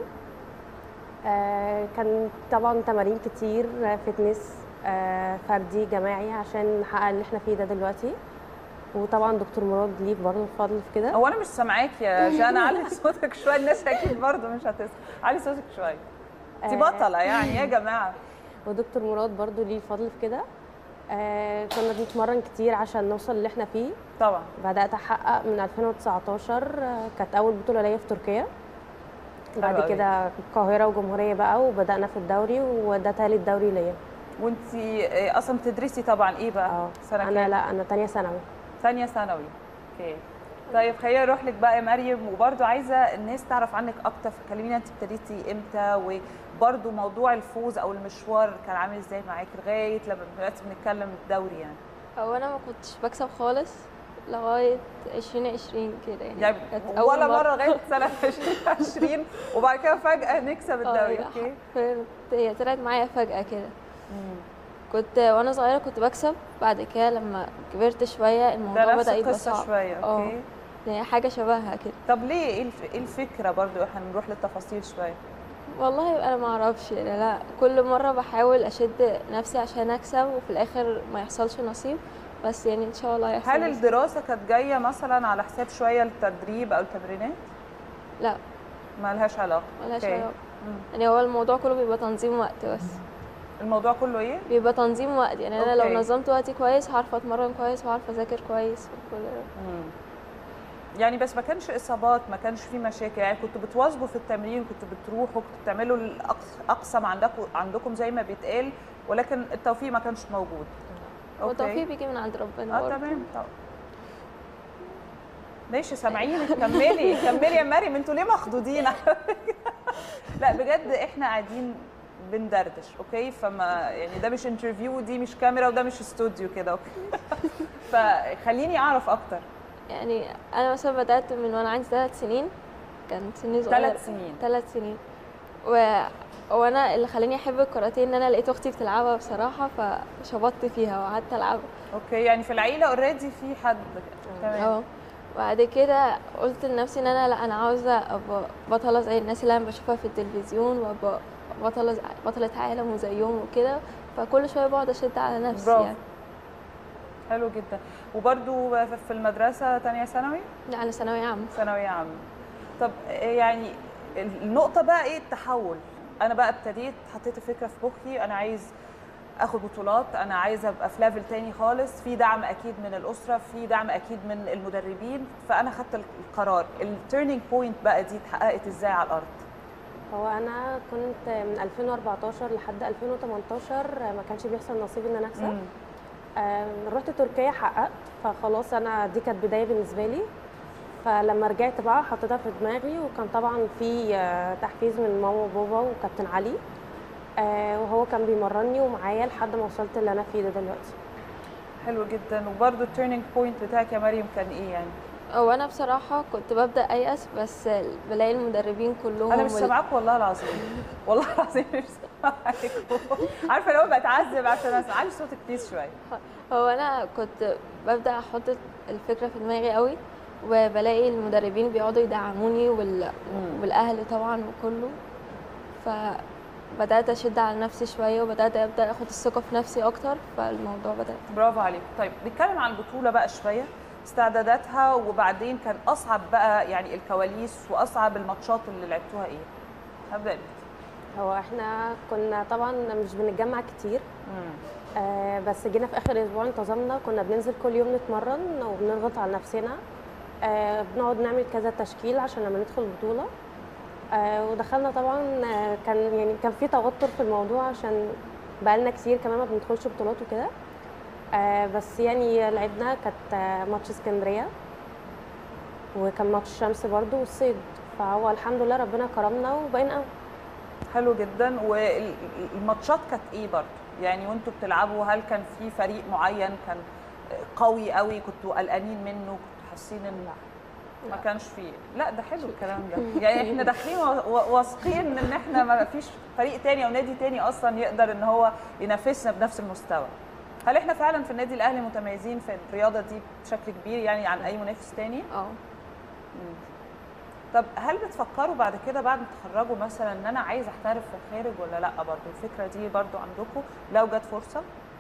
S4: آه كان طبعا تمارين كتير آه، فتنس آه فردي جماعي عشان نحقق اللي احنا فيه ده دلوقتي وطبعا دكتور مراد ليه برضه الفضل في كده
S1: هو انا مش سامعاك يا جانا علي صوتك شويه الناس اكيد برضه مش هتسمع علي صوتك شويه انت
S4: آه.
S1: بطله يعني يا جماعه
S4: ودكتور مراد برضه ليه الفضل في كده آه كنا بنتمرن كتير عشان نوصل اللي احنا فيه
S1: طبعا
S4: بدات احقق من 2019 آه، كانت اول بطوله ليا في تركيا
S1: حلو
S4: بعد
S1: أوي.
S4: كده القاهره وجمهوريه بقى وبدانا في الدوري وده تالت دوري ليا
S1: وانت آه، اصلا بتدرسي طبعا ايه بقى
S4: اه
S1: سنه
S4: انا
S1: كام
S4: لا انا تانية ثانوي
S1: ثانيه ثانوي اوكي طيب خلينا نروح لك بقى يا مريم وبرده عايزه الناس تعرف عنك اكتر كلمينا انت ابتديتي امتى وبرده موضوع الفوز او المشوار كان عامل ازاي معاكي لغايه لما دلوقتي بنتكلم الدوري يعني
S5: هو انا ما كنتش بكسب خالص لغايه 2020 كده يعني,
S1: يعني
S5: كانت أول
S1: ولا مره لغايه سنه 2020 وبعد كده فجاه نكسب
S5: آه،
S1: الدوري
S5: لا،
S1: اوكي
S5: حرفياً هي طلعت معايا فجأة كده
S1: مم.
S5: كنت وانا صغيرة كنت بكسب بعد كده لما كبرت شوية الموضوع
S1: ده نفس
S5: بدأ يبقى
S1: القصه
S5: صعب
S1: شويه
S5: اه
S1: اوكي
S5: يعني حاجة شبهها كده
S1: طب ليه ايه الف- إيه الفكره برضو احنا نروح للتفاصيل شويه
S5: والله انا ما اعرفش يعني لا كل مرة بحاول اشد نفسي عشان اكسب وفي الاخر ما يحصلش نصيب بس يعني ان شاء الله يحصل
S1: هل
S5: نصيب.
S1: الدراسه كانت جايه مثلا على حساب شويه التدريب او التمرينات
S5: لا
S1: ما لهاش علاقه
S5: ملهاش
S1: أوكي.
S5: علاقة
S1: مم.
S5: يعني هو الموضوع كله بيبقى تنظيم وقت بس
S1: الموضوع كله ايه
S5: بيبقى تنظيم وقت يعني انا
S1: أوكي.
S5: لو نظمت وقتي كويس هعرف اتمرن كويس وهعرف اذاكر كويس وكل ده
S1: مم. يعني بس ما كانش اصابات ما كانش في مشاكل يعني كنتوا بتواظبوا في التمرين كنتوا بتروحوا كنتوا بتعملوا الأقص- اقصى ما عندكم عندكم زي ما بيتقال ولكن التوفيق ما كانش موجود
S5: هو التوفيق بيجي من عند ربنا
S1: اه
S5: برضه.
S1: تمام طب ماشي سامعينك كملي كملي يا مريم انتوا ليه مخضوضين لا بجد احنا قاعدين بندردش اوكي فما يعني ده مش انترفيو ودي مش كاميرا وده مش استوديو كده اوكي فخليني اعرف اكتر
S5: يعني انا مثلا بدات من وانا عندي ثلاث سنين كان سني صغير
S1: ثلاث سنين
S5: ثلاث سنين و... وانا اللي خلاني احب الكاراتيه ان انا لقيت اختي بتلعبها بصراحه فشبطت فيها وقعدت العبها
S1: اوكي يعني في العيله اوريدي في حد تمام
S5: اه بعد كده قلت لنفسي ان انا لا انا عاوزه ابقى بطله زي الناس اللي انا بشوفها في التلفزيون وابقى بطله بطله عالم وزيهم وكده فكل شويه بقعد اشد على نفسي
S1: برافو.
S5: يعني
S1: حلو جدا وبرده في المدرسه تانية ثانوي
S5: لا انا ثانويه عامه
S1: ثانويه عامه طب يعني النقطه بقى ايه التحول انا بقى ابتديت حطيت الفكره في مخي انا عايز اخد بطولات انا عايزه ابقى في ليفل تاني خالص في دعم اكيد من الاسره في دعم اكيد من المدربين فانا خدت القرار التيرنينج بوينت بقى دي اتحققت ازاي على الارض
S4: هو انا كنت من 2014 لحد 2018 ما كانش بيحصل نصيب ان انا اكسب
S1: مم.
S4: آم، رحت تركيا حققت فخلاص انا دي كانت بدايه بالنسبه لي فلما رجعت بقى حطيتها في دماغي وكان طبعا في آه، تحفيز من ماما وبابا وكابتن علي آه، وهو كان بيمرني ومعايا لحد ما وصلت اللي انا فيه ده دلوقتي
S1: حلو جدا وبرده التيرنينج بوينت بتاعك يا مريم كان ايه يعني
S5: هو انا بصراحه كنت ببدا ايأس بس بلاقي المدربين كلهم
S1: انا مش
S5: وال-
S1: سامعاك والله العظيم والله العظيم مش سامعاك عارفه لو بتعذب عشان اسمع عايز صوتك بليز شويه
S5: هو انا كنت ببدا احط الفكره في دماغي قوي وبلاقي المدربين بيقعدوا يدعموني وال... والاهل طبعا وكله فبدات اشد على نفسي شويه وبدات ابدا اخد الثقه في نفسي اكتر فالموضوع بدا
S1: برافو عليك طيب نتكلم عن البطوله بقى شويه استعداداتها وبعدين كان اصعب بقى يعني الكواليس واصعب الماتشات اللي لعبتوها ايه هبدا بيك
S4: هو احنا كنا طبعا مش بنتجمع كتير آه بس جينا في اخر اسبوع انتظمنا كنا بننزل كل يوم نتمرن وبنضغط على نفسنا آه بنقعد نعمل كذا تشكيل عشان لما ندخل البطوله آه ودخلنا طبعا آه كان يعني كان في توتر في الموضوع عشان بقالنا كتير كمان ما بندخلش بطولات وكده آه بس يعني لعبنا كانت آه ماتش اسكندريه وكان ماتش شمس برضو والصيد فهو الحمد لله ربنا كرمنا وبقينا قوي
S1: حلو جدا والماتشات كانت ايه برضه يعني وانتوا بتلعبوا هل كان في فريق معين كان قوي قوي كنتوا قلقانين منه كنتوا حاسين ان ما كانش فيه لا ده حلو الكلام ده يعني احنا داخلين و- و- واثقين ان احنا ما فيش فريق تاني او نادي تاني اصلا يقدر ان هو ينافسنا بنفس المستوى هل احنا فعلا في النادي الاهلي متميزين في الرياضه دي بشكل كبير يعني عن اي منافس تاني
S5: اه
S1: طب هل بتفكروا بعد كده بعد ما تتخرجوا مثلا ان انا عايز احترف في الخارج ولا لا برضه الفكره دي برضه عندكم لو جت فرصه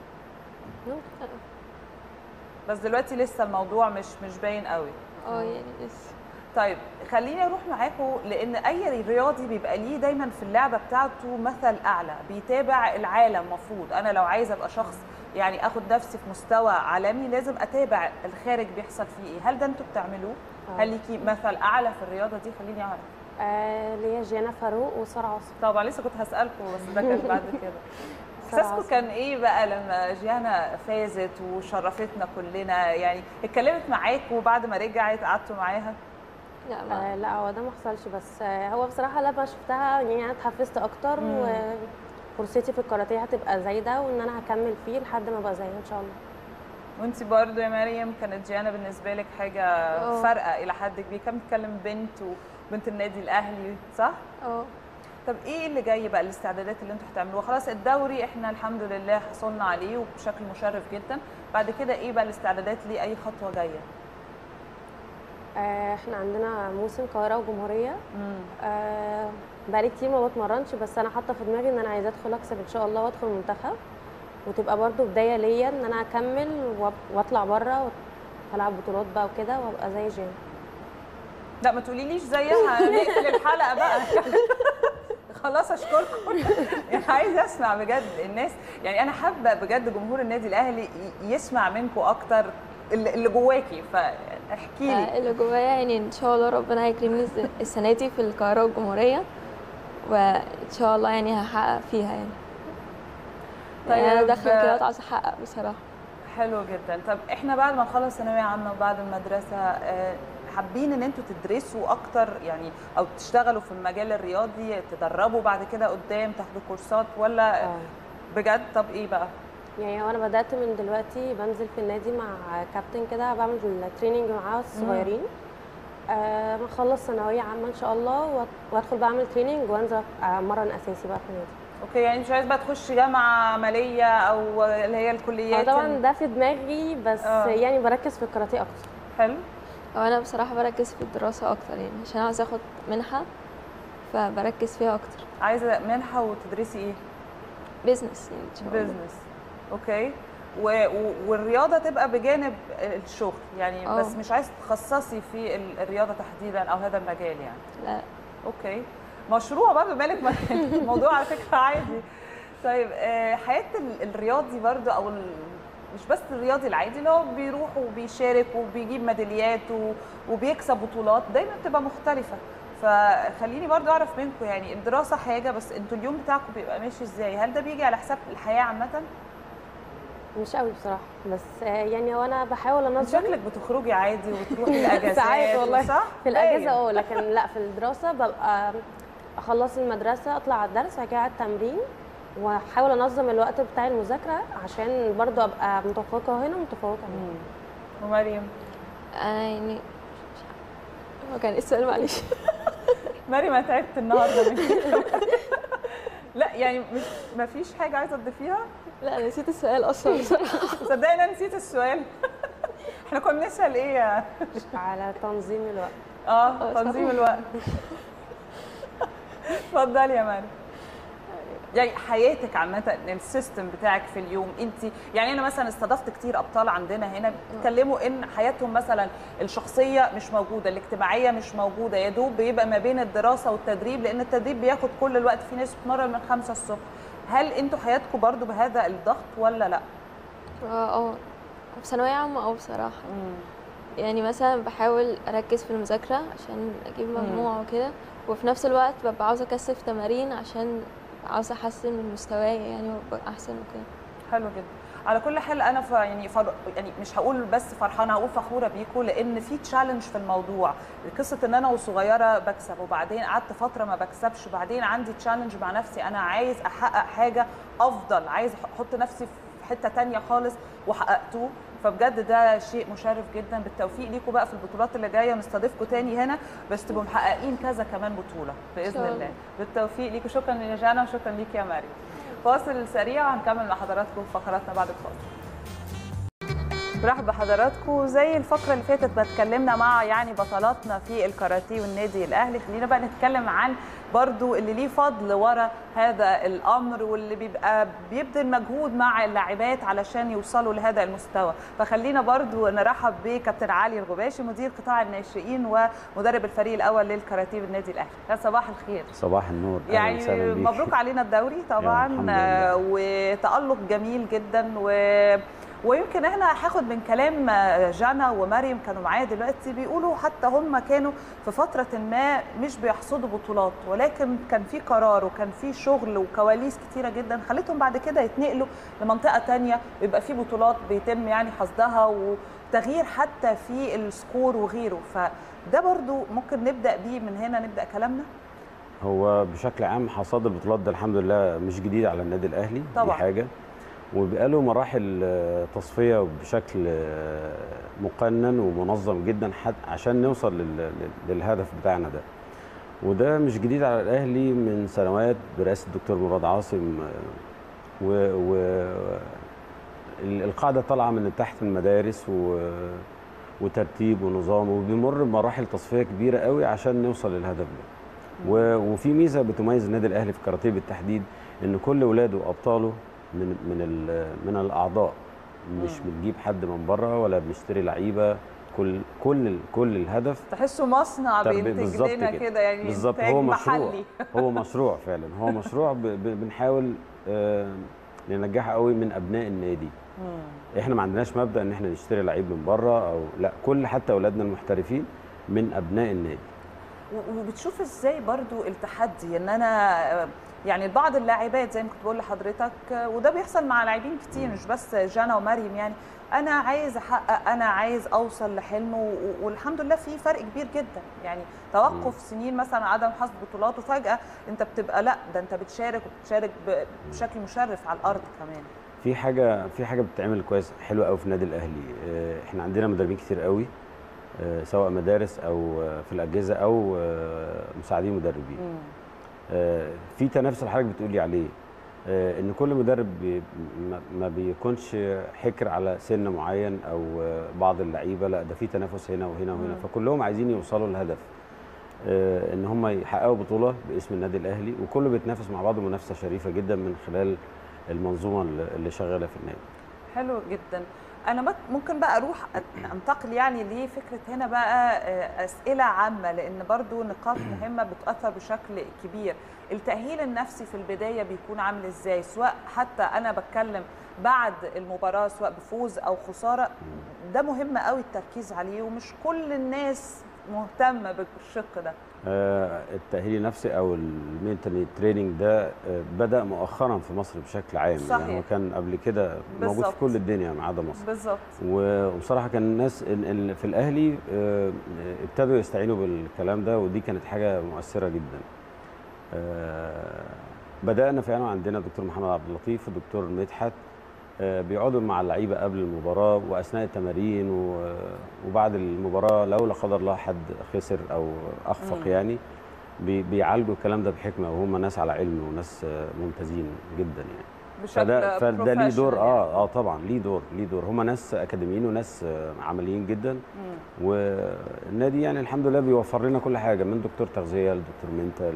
S1: بس دلوقتي لسه الموضوع مش مش باين قوي
S5: اه يعني لسه
S1: طيب خليني اروح معاكم لان اي رياضي بيبقى ليه دايما في اللعبه بتاعته مثل اعلى بيتابع العالم مفروض انا لو عايزه ابقى شخص يعني اخد نفسي في مستوى عالمي لازم اتابع الخارج بيحصل فيه ايه هل ده انتوا بتعملوه
S4: آه.
S1: هل ليكي مثل اعلى في الرياضه دي خليني اعرف
S4: آه ليا جانا فاروق وساره عاصم
S1: طبعا لسه كنت هسألكم بس ده كان بعد كده احساسكم
S4: عظيم.
S1: كان ايه بقى لما جيانا فازت وشرفتنا كلنا يعني اتكلمت معاكوا بعد ما رجعت قعدتوا معاها
S5: لا ما
S4: آه لا هو ده ما حصلش بس آه هو بصراحه لما شفتها يعني انا اتحفزت اكتر
S1: مم.
S4: وفرصتي في الكاراتيه هتبقى زي ده وان انا هكمل فيه لحد ما ابقى زيه ان شاء الله
S1: وانت برضو يا مريم كانت جيانا بالنسبه لك حاجه
S5: اه.
S1: فارقه الى حد كبير كانت بتتكلم بنت وبنت النادي الاهلي صح
S5: اه
S1: طب ايه اللي جاي بقى الاستعدادات اللي انتوا هتعملوها خلاص الدوري احنا الحمد لله حصلنا عليه وبشكل مشرف جدا بعد كده ايه بقى الاستعدادات لاي خطوه جايه
S4: آه احنا عندنا موسم القاهره وجمهوريه
S1: امم
S4: آه بقالي كتير ما بتمرنش بس انا حاطه في دماغي ان انا عايزه ادخل اكسب ان شاء الله وادخل منتخب وتبقى برضو بدايه ليا ان انا اكمل وأب- واطلع بره والعب بطولات بقى وكده وابقى زي جيم
S1: لا ما تقوليليش زيها نقفل الحلقه بقى خلاص اشكركم يعني عايزه اسمع بجد الناس يعني انا حابه بجد جمهور النادي الاهلي ي- يسمع منكم اكتر اللي اللي جواكي فاحكي لي
S5: آه، اللي جوايا يعني ان شاء الله ربنا هيكرمني الس- السنه دي في القاهره والجمهوريه وان شاء الله يعني هحقق فيها يعني طيب انا
S1: طيب،
S5: داخله كده عايزه احقق بصراحه
S1: حلو جدا طب احنا بعد ما نخلص ثانويه عامه وبعد المدرسه آه، حابين ان انتوا تدرسوا اكتر يعني او تشتغلوا في المجال الرياضي تدربوا بعد كده قدام تاخدوا كورسات ولا
S4: آه.
S1: بجد طب ايه بقى
S4: يعني وانا بدات من دلوقتي بنزل في النادي مع كابتن كده بعمل التريننج معاه الصغيرين آه ما اخلص ثانويه عامه ان شاء الله وأد- وادخل بعمل تريننج وانزل امرن اساسي بقى في النادي
S1: اوكي يعني مش عايز بقى تخش جامعه عمليه او اللي هي
S4: هو
S1: الكليات
S4: طبعا
S1: ال-
S4: ده في دماغي بس
S1: آه.
S4: يعني بركز في الكاراتيه اكتر
S1: حلو
S5: او انا بصراحه بركز في الدراسه اكتر يعني عشان عاوزه اخد منحه فبركز فيها اكتر
S1: عايزه منحه وتدرسي ايه
S5: بيزنس يعني ان شاء الله
S1: بزنس اوكي و... و... والرياضه تبقى بجانب الشغل يعني
S5: آه.
S1: بس مش عايز تتخصصي في ال- الرياضه تحديدا او هذا المجال يعني
S5: لا
S1: اوكي مشروع برضه مالك ما- الموضوع على فكره عادي طيب آه، حياه ال- الرياضي برضه او ال- مش بس الرياضي العادي اللي هو بيروح وبيشارك وبيجيب ميداليات و- وبيكسب بطولات دايما بتبقى مختلفه فخليني برضو اعرف منكم يعني الدراسه حاجه بس انتوا اليوم بتاعكم بيبقى ماشي ازاي هل ده بيجي على حساب الحياه عامه
S4: مش قوي بصراحه بس آه يعني هو انا بحاول انظم
S1: شكلك بتخرجي عادي وتروحي الاجازات
S4: ساعات والله.
S1: صح
S4: في الاجازه
S1: باين.
S4: اه لكن لا في الدراسه ببقى اخلص المدرسه اطلع على الدرس بعد كده على التمرين واحاول انظم الوقت بتاع المذاكره عشان برضو ابقى متفوقه هنا ومتفوقه هنا
S1: مم. ومريم
S5: انا يعني مش عارفة. هو كان ايه السؤال معلش
S1: مريم انا تعبت النهارده منك لا يعني مش ما فيش حاجه عايزه تضيفيها
S5: لا انا نسيت السؤال اصلا بصراحه
S1: صدقني انا نسيت السؤال احنا كنا بنسال ايه يا-
S4: على تنظيم الوقت
S1: اه
S5: آه، صح.
S1: تنظيم الوقت اتفضلي يا مريم يعني حياتك عامة السيستم بتاعك في اليوم انت يعني انا مثلا استضفت كتير ابطال عندنا هنا بيتكلموا ان حياتهم مثلا الشخصية مش موجودة الاجتماعية مش موجودة يا دوب بيبقى ما بين الدراسة والتدريب لان التدريب بياخد كل الوقت في ناس بتتمرن من خمسة الصبح هل انتوا حياتكم برضو بهذا الضغط ولا لا؟
S5: اه اه في ثانويه عامه اه بصراحه يعني مثلا بحاول اركز في المذاكره عشان اجيب مجموع وكده وفي نفس الوقت ببقى عاوزه اكثف تمارين عشان عاوزه احسن من مستواي يعني وابقى احسن وكده
S1: حلو جدا على كل حال انا ف يعني فر... يعني مش هقول بس فرحانه هقول فخوره بيكم لان في تشالنج في الموضوع قصه ان انا وصغيره بكسب وبعدين قعدت فتره ما بكسبش وبعدين عندي تشالنج مع نفسي انا عايز احقق حاجه افضل عايز احط نفسي في حته تانية خالص وحققته فبجد ده شيء مشرف جدا بالتوفيق ليكم بقى في البطولات اللي جايه ونستضيفكم تاني هنا بس تبقوا محققين كذا كمان بطوله باذن
S5: شاء الله.
S1: الله بالتوفيق ليكم شكرا يا جانا وشكرا ليك يا مريم فاصل سريع وهنكمل مع حضراتكم فقراتنا بعد الفاصل برحب بحضراتكم زي الفقره اللي فاتت بتكلمنا مع يعني بطلاتنا في الكاراتيه والنادي الاهلي خلينا بقى نتكلم عن برضو اللي ليه فضل ورا هذا الامر واللي بيبقى بيبذل مجهود مع اللاعبات علشان يوصلوا لهذا المستوى فخلينا برضو نرحب بكابتن علي الغباشي مدير قطاع الناشئين ومدرب الفريق الاول للكاراتيه بالنادي الاهلي يا صباح الخير
S6: صباح النور أهلاً
S1: يعني
S6: وسهلاً بيك.
S1: مبروك علينا الدوري طبعا
S6: الحمد لله.
S1: آه، وتألق جميل جدا و ويمكن احنا هاخد من كلام جانا ومريم كانوا معايا دلوقتي بيقولوا حتى هم كانوا في فتره ما مش بيحصدوا بطولات ولكن كان في قرار وكان في شغل وكواليس كتيره جدا خلتهم بعد كده يتنقلوا لمنطقه تانية ويبقى في بطولات بيتم يعني حصدها وتغيير حتى في السكور وغيره فده برضو ممكن نبدا بيه من هنا نبدا كلامنا
S6: هو بشكل عام حصاد البطولات ده الحمد لله مش جديد على النادي الاهلي
S1: طبعاً.
S6: دي حاجه وبقى له مراحل آه، تصفيه بشكل آه، مقنن ومنظم جدا حتى عشان نوصل لل- لل- للهدف بتاعنا ده وده مش جديد على الاهلي من سنوات برئاسه الدكتور مراد عاصم آه، و, و ال- القاعده طالعه من تحت المدارس و وترتيب ونظام وبيمر بمراحل تصفيه كبيره قوي عشان نوصل للهدف ده و- وفي ميزه بتميز النادي الاهلي في الكاراتيه بالتحديد ان كل ولاده وابطاله من من ال- من الاعضاء مش بنجيب حد من بره ولا بنشتري لعيبه كل كل كل الهدف
S1: تحسوا مصنع
S6: تربية-
S1: بينتج
S6: بالظبط
S1: لنا
S6: كده.
S1: كده يعني
S6: بالظبط
S1: إنتاج
S6: هو مشروع
S1: محلي
S6: هو مشروع فعلا هو مشروع ب- ب- بنحاول آه، ننجحه قوي من ابناء النادي
S1: مم.
S6: احنا ما عندناش مبدا ان احنا نشتري لعيب من بره او لا كل حتى اولادنا المحترفين من ابناء النادي
S1: و- وبتشوف ازاي برضو التحدي ان انا آه، يعني بعض اللاعبات زي ما كنت بقول لحضرتك آه، وده بيحصل مع لاعبين كتير مش بس جانا ومريم يعني انا عايز احقق انا عايز اوصل لحلم و- و- والحمد لله في فرق كبير جدا يعني توقف سنين مثلا عدم حصد بطولات وفجاه انت بتبقى لا ده انت بتشارك وبتشارك ب- بشكل مشرف على الارض كمان
S6: في حاجه في حاجه بتتعمل كويس حلوه قوي في النادي الاهلي آه، احنا عندنا مدربين كتير قوي آه، سواء مدارس او آه، في الاجهزه او آه، مساعدين مدربين
S1: مم.
S6: آه، في تنافس اللي حضرتك بتقولي عليه آه، ان كل مدرب بي ما- ما بيكونش حكر على سن معين او آه، بعض اللعيبه لا ده في تنافس هنا وهنا وهنا
S1: مم.
S6: فكلهم عايزين يوصلوا للهدف آه، ان هم يحققوا بطوله باسم النادي الاهلي وكله بيتنافس مع بعضه منافسه شريفه جدا من خلال المنظومه اللي- اللي شغاله في النادي
S1: حلو جدا انا بك- ممكن بقى اروح أ- انتقل يعني لفكره هنا بقى آه، اسئله عامه لان برضو نقاط مهمه بتاثر بشكل كبير التاهيل النفسي في البدايه بيكون عامل ازاي سواء حتى انا بتكلم بعد المباراه سواء بفوز او خساره ده مهم قوي التركيز عليه ومش كل الناس مهتمه بالشق ده
S6: آه، التأهيل النفسي أو المينتالي تريننج ده آه، بدأ مؤخرا في مصر بشكل عام
S1: صحيح.
S6: يعني هو كان قبل كده موجود
S1: بالظبط.
S6: في كل الدنيا ما عدا مصر
S1: بالظبط
S6: و- وبصراحة كان الناس ال- ال- في الأهلي آه، ابتدوا يستعينوا بالكلام ده ودي كانت حاجة مؤثرة جدا آه، بدأنا فعلا عندنا دكتور محمد عبد اللطيف ودكتور مدحت آه، بيقعدوا مع اللعيبه قبل المباراه واثناء التمارين و- وبعد المباراه لو لا قدر الله حد خسر او اخفق
S1: مم.
S6: يعني بي- بيعالجوا الكلام ده بحكمه وهم ناس على علم وناس آه، ممتازين جدا يعني
S1: بشكل
S6: فده فده ليه دور
S1: professional
S6: اه
S1: يعني.
S6: اه طبعا ليه دور ليه دور هم ناس اكاديميين وناس آه، عمليين جدا
S1: مم.
S6: والنادي يعني الحمد لله بيوفر لنا كل حاجه من دكتور تغذيه لدكتور منتال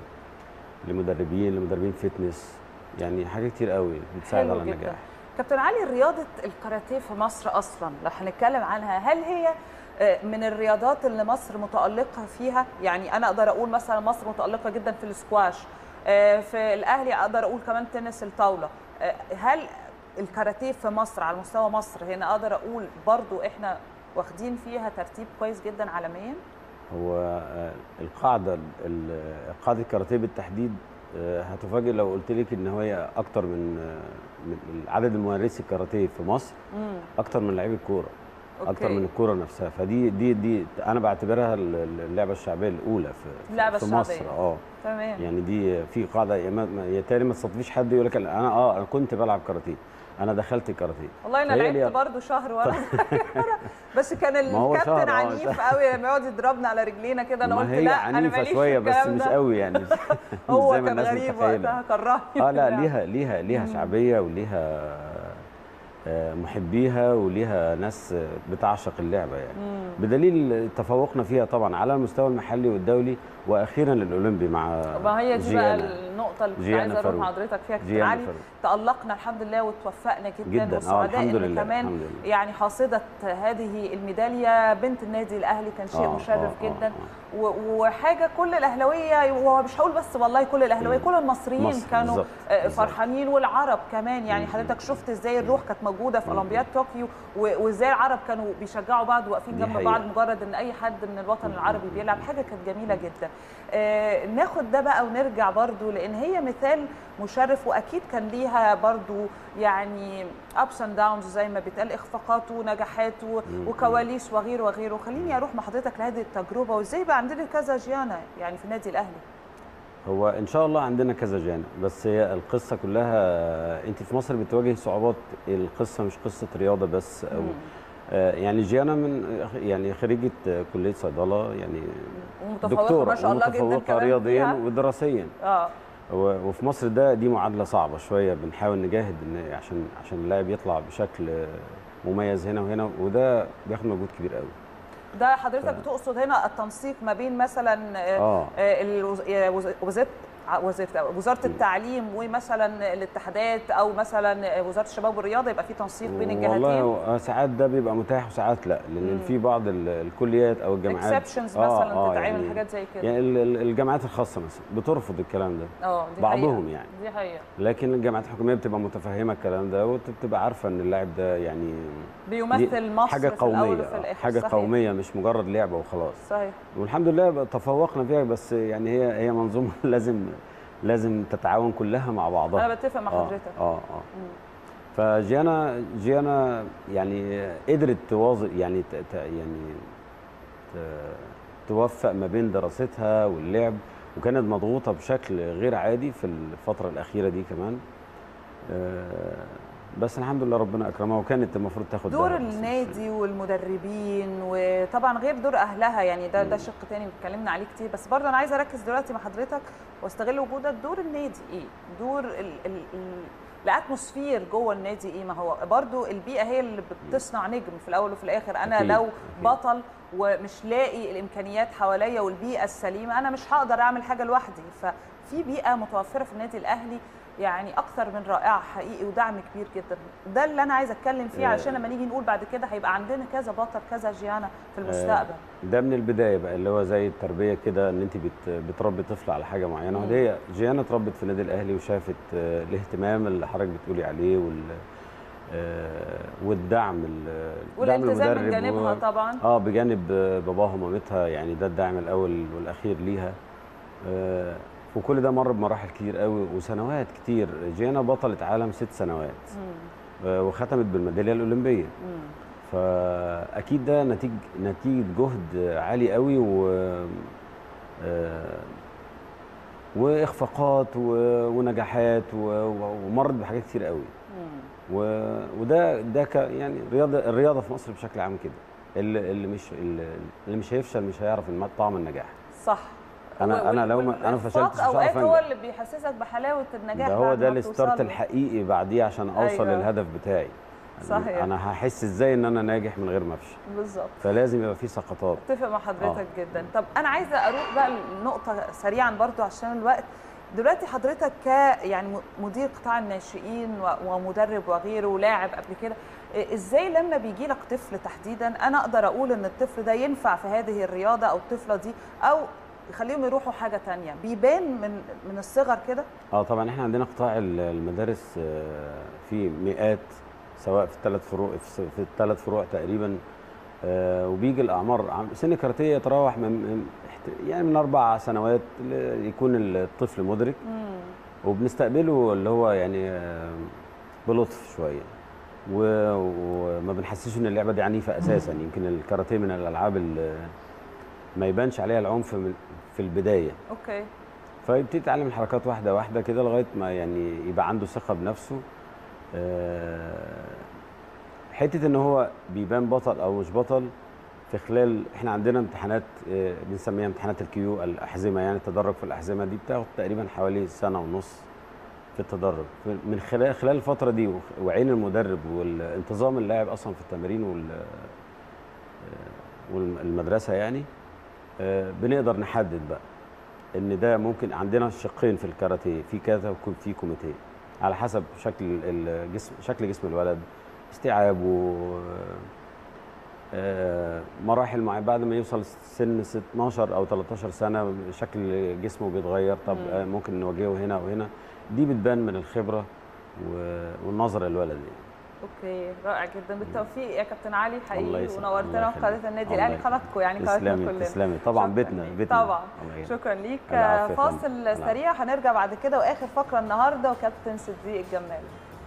S6: آه، لمدربين لمدربين فتنس يعني حاجات كتير قوي بتساعد
S1: حلو
S6: على
S1: جدا.
S6: النجاح
S1: كابتن علي رياضة الكاراتيه في مصر أصلا لو هنتكلم عنها هل هي آه، من الرياضات اللي مصر متألقة فيها يعني أنا أقدر أقول مثلا مصر متألقة جدا في السكواش آه، في الأهلي أقدر أقول كمان تنس الطاولة آه، هل الكاراتيه في مصر على مستوى مصر هنا أقدر أقول برضو إحنا واخدين فيها ترتيب كويس جدا عالميا
S6: هو آه، القاعده ال- قاعده الكاراتيه بالتحديد آه، هتفاجئ لو قلت لك ان هي اكتر من آه، من عدد الممارسي الكاراتيه في مصر
S1: مم.
S6: اكتر من لعيب الكوره اكتر
S1: أوكي.
S6: من الكوره نفسها فدي دي دي انا بعتبرها ال- ال- اللعبه الشعبيه الاولى في
S1: اللعبة
S6: في مصر
S1: الشعبية.
S6: اه
S1: تمام
S6: يعني دي في قاعده يا ما- ما- يا تاني ما تستضيفيش حد يقول لك انا اه انا كنت بلعب كاراتيه انا دخلت الكاراتيه
S1: والله انا
S6: فهي
S1: لعبت
S6: ليها-
S1: برضو شهر وانا صغيرة. بس كان
S6: ما هو
S1: الكابتن
S6: شهر، آه،
S1: عنيف
S6: شهر.
S1: قوي لما يقعد يضربنا على رجلينا كده انا
S6: ما
S1: قلت
S6: هي
S1: لا انا
S6: عنيفه
S1: ماليش
S6: شويه
S1: في
S6: بس
S1: الكلام
S6: مش
S1: ده.
S6: قوي يعني مش
S1: هو
S6: زي ما
S1: كان
S6: الناس
S1: غريب
S6: متخيله
S1: وقتها كرهني
S6: اه لا
S1: في اللعب.
S6: ليها ليها ليها شعبيه وليها آه، محبيها وليها ناس آه، بتعشق اللعبه يعني
S1: مم.
S6: بدليل تفوقنا فيها طبعا على المستوى المحلي والدولي واخيرا الاولمبي مع
S1: ما هي دي بقى
S6: جيانا.
S1: النقطة اللي كنت
S6: جيانا
S1: عايزة اروح
S6: فاروق.
S1: مع حضرتك فيها كابتن
S6: جيانا
S1: علي
S6: فاروق.
S1: تألقنا الحمد لله وتوفقنا جدا,
S6: جدا اه
S1: وسعداء
S6: الحمد
S1: ان
S6: لله
S1: كمان
S6: الحمد لله
S1: يعني حاصدة هذه الميدالية بنت النادي الأهلي كان شيء
S6: آه،
S1: مشرف
S6: آه، آه،
S1: جدا
S6: آه.
S1: و- وحاجة كل الأهلاوية ومش هقول بس والله كل الأهلاوية
S6: مم.
S1: كل المصريين
S6: مصر،
S1: كانوا
S6: بالظبط،
S1: آه،
S6: بالظبط.
S1: فرحانين والعرب كمان يعني
S6: مم.
S1: حضرتك شفت ازاي الروح كانت موجودة موجوده في
S6: مم.
S1: اولمبياد طوكيو و- وازاي العرب كانوا بيشجعوا بعض واقفين
S6: دي
S1: جنب
S6: حقيقة.
S1: بعض مجرد ان اي حد من الوطن
S6: مم.
S1: العربي بيلعب حاجه كانت جميله جدا آه، ناخد ده بقى ونرجع برضو لان هي مثال مشرف واكيد كان ليها برضو يعني ابس اند داونز زي ما بيتقال اخفاقات ونجاحات و-
S6: مم.
S1: وكواليس وغيره وغيره خليني اروح مع حضرتك لهذه التجربه وازاي بقى عندنا كذا جيانا يعني في النادي الاهلي
S6: هو ان شاء الله عندنا كذا جانب بس هي القصه كلها انت في مصر بتواجه صعوبات القصه مش قصه رياضه بس او
S1: مم.
S6: آه، يعني جيانا من يعني خريجه آه، كليه صيدله يعني
S1: ومتفوقه
S6: دكتوره
S1: ما شاء الله جدا
S6: ومتفوقه
S1: كمان
S6: رياضيا
S1: فيها.
S6: ودراسيا
S1: اه
S6: و- وفي مصر ده دي معادله صعبه شويه بنحاول نجاهد ان عشان عشان اللاعب يطلع بشكل آه، مميز هنا وهنا وده بياخد مجهود كبير قوي
S1: ده حضرتك بتقصد هنا التنسيق ما بين مثلا آه،
S6: اه
S1: آه، الوز- آه، وز- وزاره ع- وزاره وزاره التعليم ومثلا الاتحادات او مثلا وزاره الشباب والرياضه يبقى في تنسيق بين
S6: والله
S1: الجهتين
S6: هو ساعات ده بيبقى متاح وساعات لا لان
S1: مم.
S6: في بعض ال- الكليات او الجامعات
S1: اكسبشنز
S6: آه،
S1: مثلا
S6: آه،
S1: تتعمل
S6: يعني-
S1: حاجات زي كده
S6: يعني ال- ال- الجامعات الخاصه مثلا بترفض الكلام ده
S1: اه دي
S6: بعضهم
S1: حقيقة.
S6: يعني.
S1: دي حقيقه
S6: لكن الجامعات الحكوميه بتبقى متفهمه الكلام ده وبتبقى عارفه ان اللاعب ده يعني
S1: بيمثل مصر
S6: حاجه
S1: في الاول
S6: قوميه
S1: وفي
S6: آه،
S1: الاخر
S6: حاجه
S1: صحيح.
S6: قوميه مش مجرد لعبه وخلاص
S1: صحيح
S6: والحمد لله بقى تفوقنا فيها بس يعني هي هي منظومه لازم لازم تتعاون كلها مع بعضها
S1: انا بتفق مع
S6: آه،
S1: حضرتك
S6: اه اه فجيانا جيانا يعني قدرت تواظب يعني ت ت يعني ت- توفق ما بين دراستها واللعب وكانت مضغوطه بشكل غير عادي في الفتره الاخيره دي كمان آه، بس الحمد لله ربنا اكرمها وكانت المفروض تاخد
S1: دور
S6: دهب بس مش-
S1: النادي والمدربين وطبعا غير دور اهلها يعني ده ده
S6: مم.
S1: شق تاني اتكلمنا عليه كتير بس برضه انا عايزه اركز دلوقتي مع حضرتك واستغل وجودك دور النادي ايه دور ال ال ال الاتموسفير جوه النادي ايه ما هو برضه البيئه هي اللي بتصنع نجم في الاول وفي الاخر انا
S6: أكيد،
S1: لو
S6: أكيد.
S1: بطل ومش لاقي الامكانيات حواليا والبيئه السليمه انا مش هقدر اعمل حاجه لوحدي ففي بيئه متوفره في النادي الاهلي يعني اكثر من رائعه حقيقي ودعم كبير جدا ده اللي انا عايزه اتكلم فيه
S6: آه.
S1: عشان لما نيجي نقول بعد كده هيبقى عندنا كذا بطل كذا جيانا في المستقبل
S6: ده من البدايه بقى اللي هو زي التربيه كده ان انت بت بتربي طفل على حاجه معينه
S1: مم.
S6: وهي جيانا اتربت في النادي الاهلي وشافت آه، الاهتمام اللي حضرتك بتقولي عليه وال آه، والدعم ال- دعم
S1: والالتزام من
S6: المدرب
S1: جانبها
S6: و-
S1: طبعا
S6: اه بجانب آه، باباها ومامتها يعني ده الدعم الاول والاخير ليها آه، وكل ده مر بمراحل كتير قوي وسنوات كتير جيانا بطلة عالم ست سنوات
S1: مم.
S6: آه، وختمت بالميداليه الاولمبيه
S1: مم.
S6: فاكيد ده نتيجه نتيجه جهد عالي قوي و آه، واخفاقات و- ونجاحات و- و- ومرت بحاجات كتير قوي
S1: مم.
S6: و- وده ده ك يعني رياضه الرياضه في مصر بشكل عام كده اللي, اللي مش اللي مش هيفشل مش هيعرف الم- طعم النجاح
S1: صح
S6: أنا-
S1: وال-
S6: أنا لو ما-
S1: وال-
S6: أنا
S1: والإخفاق
S6: فشلت مش هعرف
S1: اوقات هو
S6: أنجح.
S1: اللي بيحسسك بحلاوه النجاح
S6: ده هو
S1: بعد
S6: ده
S1: ما
S6: الستارت
S1: توصل له.
S6: الحقيقي بعديه عشان اوصل
S1: أيوة.
S6: للهدف بتاعي
S1: صحيح.
S6: انا هحس ازاي ان انا ناجح من غير ما افشل
S1: بالظبط
S6: فلازم يبقى في سقطات
S1: اتفق مع حضرتك جدا طب انا عايزه اروح بقى لنقطه سريعا برضو عشان الوقت دلوقتي حضرتك ك يعني م- مدير قطاع الناشئين و- ومدرب وغيره ولاعب قبل كده إيه، ازاي لما بيجي لك طفل تحديدا انا اقدر اقول ان الطفل ده ينفع في هذه الرياضه او الطفله دي او يخليهم يروحوا حاجه تانية بيبان من من الصغر كده
S6: اه طبعا احنا عندنا قطاع ال- المدارس آه، في مئات سواء في الثلاث فروع في س- في الثلاث فروع تقريبا آه، وبيجي الاعمار عم- سن الكاراتيه يتراوح من من احت- يعني من اربع سنوات ل- يكون الطفل مدرك وبنستقبله اللي هو يعني آه، بلطف شويه و- وما بنحسسش ان اللعبه دي عنيفه اساسا يمكن الكاراتيه من الالعاب اللي ما يبانش عليها العنف من- في البدايه
S1: اوكي
S6: فيبتدي يتعلم الحركات واحده واحده كده لغايه ما يعني يبقى عنده ثقه بنفسه آه، حته ان هو بيبان بطل او مش بطل في خلال احنا عندنا امتحانات آه، بنسميها امتحانات الكيو الاحزمه يعني التدرج في الاحزمه دي بتاخد تقريبا حوالي سنه ونص في التدرج في- من خلال خلال الفتره دي وخ- وعين المدرب والانتظام اللاعب اصلا في التمارين وال آه، والمدرسه يعني آه، بنقدر نحدد بقى ان ده ممكن عندنا شقين في الكاراتيه في كذا وفي كوميتيه على حسب شكل الجسم شكل جسم الولد استيعابه آه، مراحل معينه بعد ما يوصل سن 12 او 13 سنه شكل جسمه بيتغير طب
S1: مم.
S6: آه، ممكن نواجهه هنا وهنا دي بتبان من الخبره و- والنظره للولد يعني
S1: اوكي رائع جدا بالتوفيق يا كابتن علي
S6: الله
S1: حقيقي
S6: يسعدك،
S1: ونورتنا
S6: الله
S1: في قناه
S6: يخليك.
S1: النادي
S6: الله
S1: الاهلي
S6: يخليك.
S1: قناتكم يعني قناتنا
S6: تسلمي
S1: كلنا
S6: تسلمي طبعا
S1: شكراً
S6: بيتنا
S1: ليك.
S6: بيتنا
S1: طبعا
S6: الله يخليك.
S1: شكرا ليك
S6: العفو يا
S1: فاصل
S6: فندم. العفو.
S1: سريع هنرجع بعد كده واخر فقره النهارده وكابتن صديق الجمال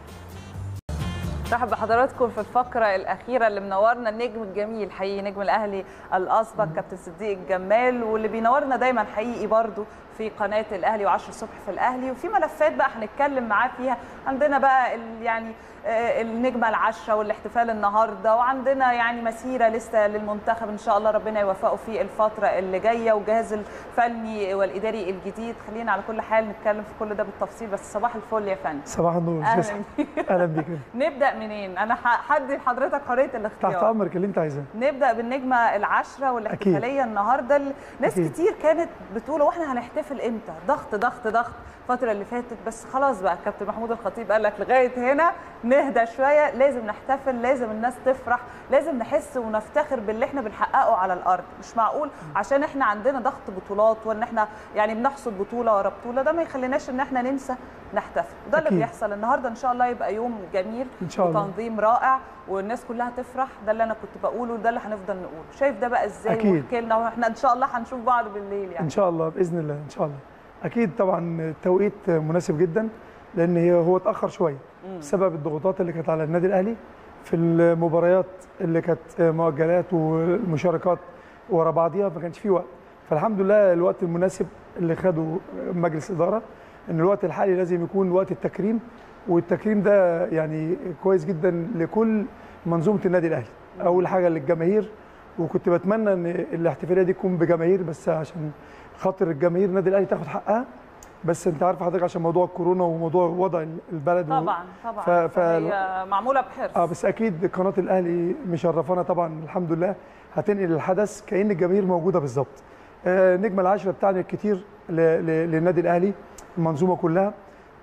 S1: رحب بحضراتكم في الفقرة الأخيرة اللي منورنا النجم الجميل حقيقي نجم الأهلي الأسبق كابتن صديق الجمال واللي بينورنا دايما حقيقي برضو في قناة الأهلي و10 الصبح في الأهلي وفي ملفات بقى هنتكلم معاه فيها عندنا بقى ال- يعني آه، النجمة العشرة والاحتفال النهاردة وعندنا يعني مسيرة لسه للمنتخب إن شاء الله ربنا يوفقه في الفترة اللي جاية والجهاز الفني والإداري الجديد خلينا على كل حال نتكلم في كل ده بالتفصيل بس صباح الفل يا فندم
S7: صباح النور
S1: أهلا
S7: تسعد.
S1: بيك.
S7: اهلا بيك
S1: نبدأ منين؟ أنا ح- هدي لحضرتك حرية
S7: تحت
S1: الاختيار
S7: امرك اللي انت عايزاه
S1: نبدا بالنجمه العشره والاحتفاليه النهارده ال- ناس
S7: أكيد.
S1: كتير كانت بتقول واحنا هنحتفل امتى ضغط ضغط ضغط الفتره اللي فاتت بس خلاص بقى كابتن محمود الخطيب قال لك لغايه هنا نهدى شويه لازم نحتفل لازم الناس تفرح لازم نحس ونفتخر باللي احنا بنحققه على الارض مش معقول عشان احنا عندنا ضغط بطولات وان احنا يعني بنحصد بطوله ورا بطوله ده ما يخليناش ان احنا ننسى نحتفل وده اللي
S7: أكيد.
S1: بيحصل النهارده ان شاء الله يبقى يوم جميل
S7: ان شاء الله
S1: وتنظيم رائع والناس كلها تفرح ده اللي انا كنت بقوله وده اللي هنفضل نقوله شايف ده بقى ازاي
S7: أكيد.
S1: واحكي لنا واحنا ان شاء الله هنشوف بعض بالليل يعني
S7: ان شاء الله باذن الله ان شاء الله اكيد طبعا التوقيت مناسب جدا لان هي هو اتاخر شويه بسبب الضغوطات اللي كانت على النادي الاهلي في المباريات اللي كانت مؤجلات والمشاركات ورا بعضيها ما كانش في وقت فالحمد لله الوقت المناسب اللي خده مجلس الاداره ان الوقت الحالي لازم يكون وقت التكريم والتكريم ده يعني كويس جدا لكل منظومه النادي الاهلي اول حاجه للجماهير وكنت بتمنى ان الاحتفاليه دي تكون بجماهير بس عشان خاطر الجماهير النادي الاهلي تاخد حقها بس انت عارف حضرتك عشان موضوع الكورونا وموضوع وضع البلد و-
S1: طبعا طبعا
S7: ف- ف-
S1: فهي معموله بحرص
S7: اه بس اكيد قناه الاهلي مشرفانا طبعا الحمد لله هتنقل الحدث كأن الجماهير موجوده بالظبط آه نجم العشره بتاعنا الكتير ل- ل- للنادي الاهلي المنظومه كلها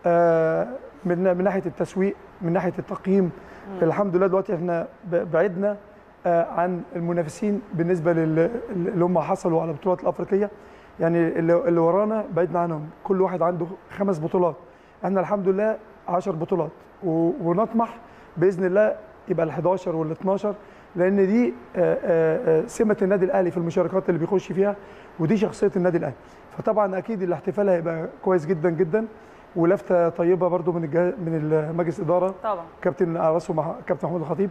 S7: آه من من ناحيه التسويق من ناحيه التقييم الحمد لله دلوقتي احنا ب- بعدنا آه عن المنافسين بالنسبه لل- اللي هم حصلوا على البطولات الافريقيه يعني اللي, اللي ورانا بعدنا عنهم كل واحد عنده خمس بطولات احنا الحمد لله 10 بطولات و- ونطمح باذن الله يبقى ال 11 وال 12 لان دي آه، آه، آه، سمه النادي الاهلي في المشاركات اللي بيخش فيها ودي شخصيه النادي الاهلي فطبعا اكيد الاحتفال هيبقى كويس جدا جدا ولفته طيبه برضو من الجهاز من مجلس الاداره
S1: طبعا
S7: كابتن على راسه مع كابتن محمود الخطيب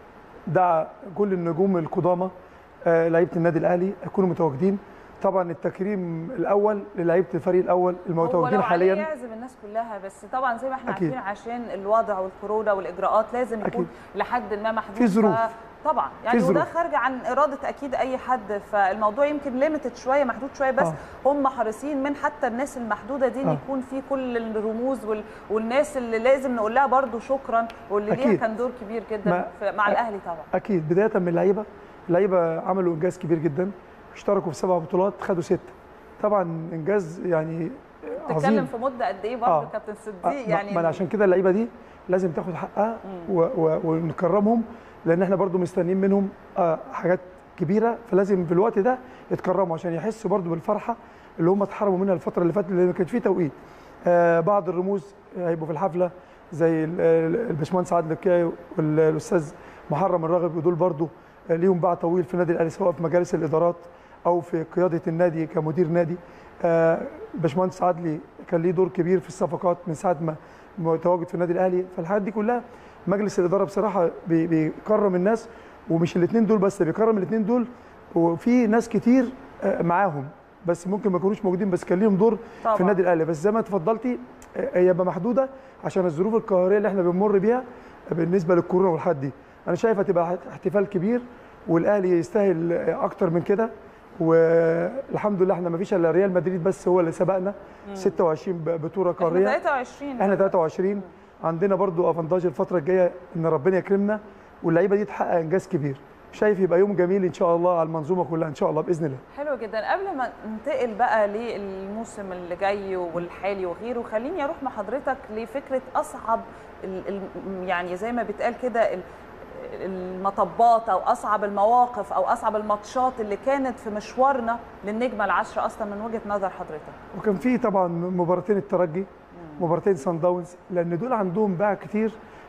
S7: دعا كل النجوم القدامى آه، لعيبه النادي الاهلي يكونوا متواجدين طبعا التكريم الاول للعيبه الفريق الاول
S1: هو
S7: المتواجدين
S1: لو عليه
S7: حاليا
S1: يعزم الناس كلها بس طبعا زي ما احنا
S7: أكيد.
S1: عارفين عشان الوضع والكورونا والاجراءات لازم يكون
S7: أكيد.
S1: لحد ما محدود
S7: في ظروف.
S1: ف- طبعا يعني
S7: في
S1: وده
S7: ظروف.
S1: خارج عن اراده اكيد اي حد فالموضوع يمكن ليميتد شويه محدود شويه بس
S7: آه.
S1: هم حريصين من حتى الناس المحدوده دي ان
S7: آه.
S1: يكون في كل الرموز وال... والناس اللي لازم نقول لها برضو شكرا واللي ليها
S7: أكيد.
S1: كان دور كبير جدا
S7: ما-
S1: في... مع
S7: أ-
S1: الاهلي طبعا
S7: اكيد بدايه من اللعيبه اللعيبه عملوا انجاز كبير جدا اشتركوا في سبع بطولات خدوا سته طبعا انجاز يعني
S1: تتكلم
S7: عظيم
S1: في مده قد ايه برضو
S7: آه.
S1: كابتن
S7: آه،
S1: صديق
S7: ما-
S1: يعني
S7: ما أنا عشان كده اللعيبه دي لازم تاخد حقها و- و- ونكرمهم لان احنا برضو مستنيين منهم آه، حاجات كبيره فلازم في الوقت ده يتكرموا عشان يحسوا برضو بالفرحه اللي هم اتحرموا منها الفتره اللي فاتت لان ما كانش في توقيت آه، بعض الرموز هيبقوا في الحفله زي ال- ال- الباشمهندس عادل الكاي والاستاذ محرم الراغب ودول برضو آه، ليهم باع طويل في النادي الاهلي سواء في مجالس الادارات او في قياده النادي كمدير نادي آه، الباشمهندس عادلي كان ليه دور كبير في الصفقات من ساعه ما متواجد في النادي الاهلي فالحاجات دي كلها مجلس الاداره بصراحه بي- بيكرم الناس ومش الاثنين دول بس بيكرم الاثنين دول وفي ناس كتير آه، معاهم بس ممكن ما يكونوش موجودين بس كان ليهم دور
S1: طبعاً.
S7: في النادي الاهلي بس زي ما اتفضلتي آه، هي يبقى محدوده عشان الظروف القهريه اللي احنا بنمر بيها بالنسبه للكورونا والحد دي انا شايف هتبقى احتفال كبير والاهلي يستاهل آه، اكتر من كده والحمد لله احنا ما فيش الا ريال مدريد بس هو اللي سبقنا 26 ب- بطوله
S1: احنا
S7: قاريه
S1: 23
S7: احنا 23 عندنا برضو افانتاج الفتره الجايه ان ربنا يكرمنا واللعيبه دي تحقق انجاز كبير شايف يبقى يوم جميل ان شاء الله على المنظومه كلها ان شاء الله باذن الله
S1: حلو جدا قبل ما ننتقل بقى للموسم اللي جاي والحالي وغيره خليني اروح مع حضرتك لفكره اصعب ال ال يعني زي ما بيتقال كده ال- المطبات او اصعب المواقف او اصعب الماتشات اللي كانت في مشوارنا للنجمه العشره اصلا من وجهه نظر حضرتك
S7: وكان في طبعا مباراتين الترجي مباراتين سان داونز لان دول عندهم باع كتير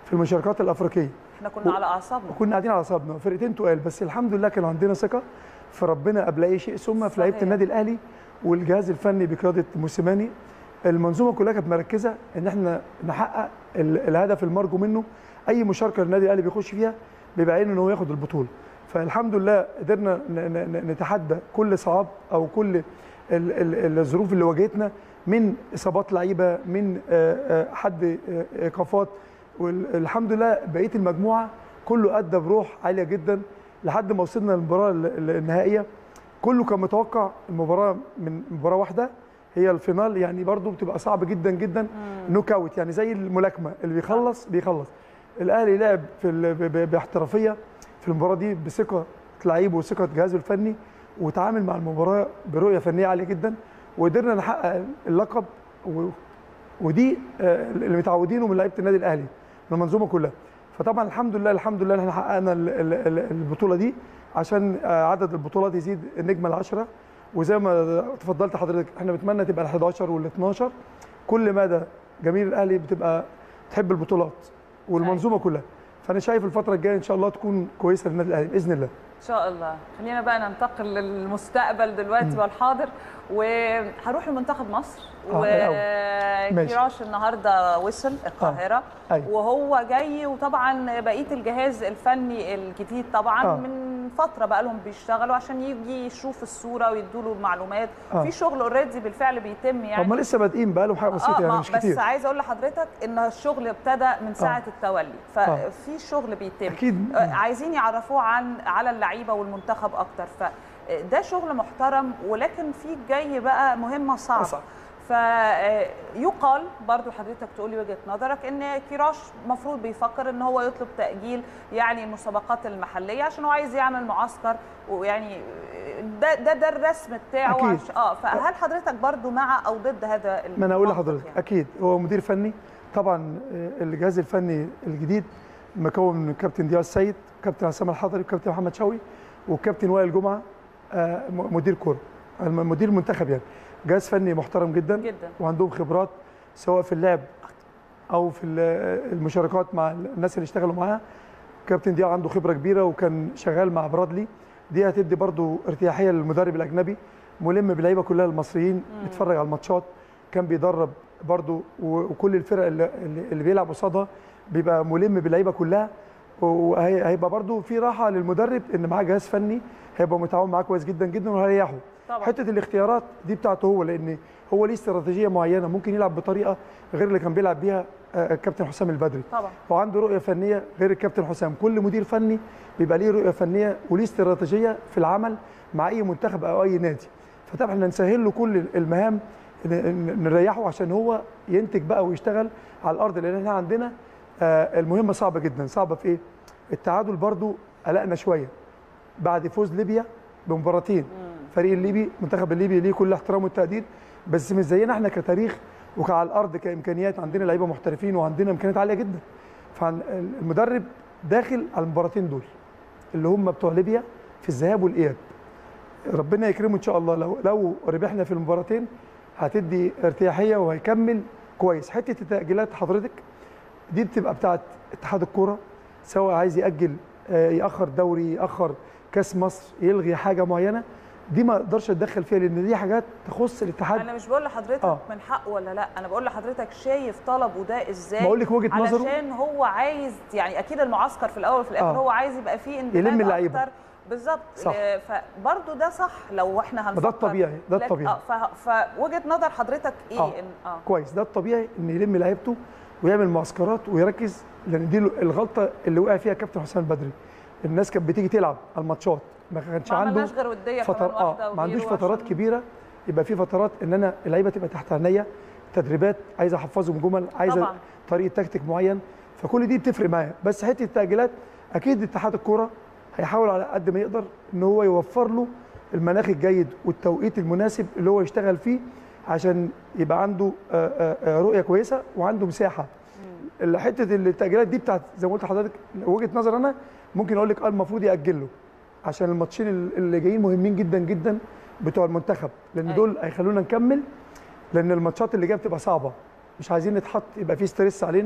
S7: في المشاركات الافريقيه
S1: احنا كنا على اعصابنا
S7: وكنا قاعدين على اعصابنا فرقتين تقال بس الحمد لله كان عندنا ثقه في ربنا قبل اي شيء ثم في لعيبه
S1: صحيح.
S7: النادي الاهلي والجهاز الفني بقياده موسيماني المنظومه كلها كانت مركزه ان احنا نحقق ال- الهدف المرجو منه اي مشاركه النادي الاهلي بيخش فيها بيبقى عينه ان هو ياخد البطوله فالحمد لله قدرنا ن- ن- ن- نتحدى كل صعاب او كل ال- ال- الظروف اللي واجهتنا من اصابات لعيبه من آه، آه، حد آه، ايقافات والحمد لله بقيه المجموعه كله ادى بروح عاليه جدا لحد ما وصلنا للمباراه ال- ال- النهائيه كله كان متوقع المباراه من مباراه واحده هي الفينال يعني برضو بتبقى صعب جدا جدا نوك اوت يعني زي الملاكمه اللي بيخلص بيخلص الاهلي لعب في ال- ب- ب- باحترافيه في المباراه دي بثقه لعيبه وثقه جهازه الفني وتعامل مع المباراه برؤيه فنيه عاليه جدا وقدرنا نحقق اللقب و... ودي آه، اللي متعودينه من لعيبه النادي الاهلي من المنظومه كلها فطبعا الحمد لله الحمد لله إن احنا حققنا ال- ال- ال- البطوله دي عشان آه، عدد البطولات يزيد النجمه العشره وزي ما تفضلت حضرتك احنا بنتمنى تبقى ال 11 وال 12 كل مدى جماهير الاهلي بتبقى تحب البطولات والمنظومه كلها فانا شايف الفتره الجايه ان شاء الله تكون كويسه للنادي الاهلي باذن الله
S1: ان شاء الله خلينا بقى ننتقل للمستقبل دلوقتي والحاضر وهروح لمنتخب مصر
S7: آه، الأول. ماشي.
S1: وكيراش النهارده وصل القاهره
S7: أيوة.
S1: وهو جاي وطبعا بقيه الجهاز الفني الجديد طبعا
S7: آه.
S1: من فتره بقى لهم بيشتغلوا عشان يجي يشوف الصوره ويدوا له المعلومات
S7: آه.
S1: في شغل اوريدي بالفعل بيتم يعني
S7: هم لسه بادئين بقى لهم حاجه بسيطه
S1: اه
S7: يعني
S1: ما-
S7: مش
S1: بس
S7: كتير
S1: عايزه اقول لحضرتك ان الشغل ابتدى من ساعه التولي ففي شغل بيتم
S7: أكيد.
S1: آه، عايزين يعرفوه عن على اللعيبه والمنتخب اكتر فده شغل محترم ولكن في جاي بقى مهمه صعبه
S7: أصعب.
S1: فيقال برضو حضرتك تقولي وجهه نظرك ان كيراش المفروض بيفكر ان هو يطلب تاجيل يعني المسابقات المحليه عشان هو عايز يعمل معسكر ويعني ده ده ده الرسم بتاعه
S7: أكيد.
S1: عش... اه فهل حضرتك برضو مع او ضد هذا
S7: ما انا اقول
S1: المنطق
S7: لحضرتك
S1: يعني؟
S7: اكيد هو مدير فني طبعا آه، الجهاز الفني الجديد مكون من كابتن ضياء السيد كابتن عصام الحضري وكابتن محمد شوقي وكابتن وائل جمعه آه، م- مدير كوره الم- مدير المنتخب يعني جهاز فني محترم جدا
S1: جدا
S7: وعندهم خبرات سواء في اللعب او في ال- المشاركات مع الناس اللي اشتغلوا معاها كابتن ضياء عنده خبره كبيره وكان شغال مع برادلي دي هتدي برضو ارتياحيه للمدرب الاجنبي ملم باللعيبه كلها المصريين بيتفرج على الماتشات كان بيدرب برضو و- وكل الفرق اللي, اللي اللي بيلعب قصادها بيبقى ملم باللعيبه كلها وهيبقى برضو في راحه للمدرب ان معاه جهاز فني هيبقى متعاون معاه كويس جدا جدا وهيريحه
S1: طبعا
S7: حته الاختيارات دي بتاعته هو لان هو ليه استراتيجيه معينه ممكن يلعب بطريقه غير اللي كان بيلعب بيها آه، الكابتن حسام البدري
S1: طبعا
S7: هو عنده رؤيه فنيه غير الكابتن حسام كل مدير فني بيبقى ليه رؤيه فنيه وليه استراتيجيه في العمل مع اي منتخب او اي نادي فطبعا احنا نسهل له كل المهام ن- ن- نريحه عشان هو ينتج بقى ويشتغل على الارض لان احنا عندنا آه، المهمه صعبه جدا صعبه في ايه التعادل برضو قلقنا شويه بعد فوز ليبيا بمباراتين الفريق الليبي المنتخب الليبي ليه كل احترام والتقدير بس مش زينا احنا كتاريخ وكعلى الارض كامكانيات عندنا لعيبه محترفين وعندنا امكانيات عاليه جدا فالمدرب داخل على المباراتين دول اللي هم بتوع ليبيا في الذهاب والاياب ربنا يكرمه ان شاء الله لو لو ربحنا في المباراتين هتدي ارتياحيه وهيكمل كويس حته التاجيلات حضرتك دي بتبقى بتاعت اتحاد الكوره سواء عايز ياجل آه، ياخر دوري ياخر كاس مصر يلغي حاجه معينه دي ما اقدرش اتدخل فيها لان دي حاجات تخص الاتحاد
S1: انا مش بقول لحضرتك
S7: آه.
S1: من حقه ولا لا انا بقول لحضرتك شايف طلبه ده ازاي
S7: بقول لك وجهة نظره.
S1: علشان هو عايز يعني اكيد المعسكر في الاول وفي الاخر
S7: آه.
S1: هو عايز يبقى فيه اندماج
S7: يلم اللعيبة.
S1: اكتر بالظبط
S7: صح.
S1: ل- فبرضه ده صح لو احنا هنفكر
S7: ده الطبيعي، ده
S1: لكن-
S7: الطبيعي.
S1: اه ف- فوجهه نظر حضرتك ايه
S7: آه.
S1: إن اه
S7: كويس ده الطبيعي ان يلم لعيبته ويعمل معسكرات ويركز لان دي الغلطه اللي وقع فيها كابتن حسام البدري الناس كانت بتيجي تلعب على الماتشات ما كانش
S1: ما
S7: عنده
S1: عملناش غير وديه
S7: فتر...
S1: كمان واحده
S7: اه ما عندوش
S1: وغيره
S7: فترات
S1: عشان-
S7: كبيره يبقى في فترات ان انا اللعيبه تبقى تحت عينيا تدريبات عايز احفظهم جمل عايز
S1: طبعاً.
S7: طريقه تكتيك معين فكل دي بتفرق معايا بس حته التاجيلات اكيد اتحاد الكوره هيحاول على قد ما يقدر ان هو يوفر له المناخ الجيد والتوقيت المناسب اللي هو يشتغل فيه عشان يبقى عنده آه، آه، آه، رؤيه كويسه وعنده مساحه اللي حته التاجيلات دي بتاعت زي ما قلت لحضرتك وجهه نظر انا ممكن اقول لك اه المفروض ياجل له عشان الماتشين اللي جايين مهمين جدا جدا بتوع المنتخب لان
S1: أيوة.
S7: دول هيخلونا نكمل لان الماتشات اللي جايه بتبقى صعبه مش عايزين نتحط يبقى في ستريس علينا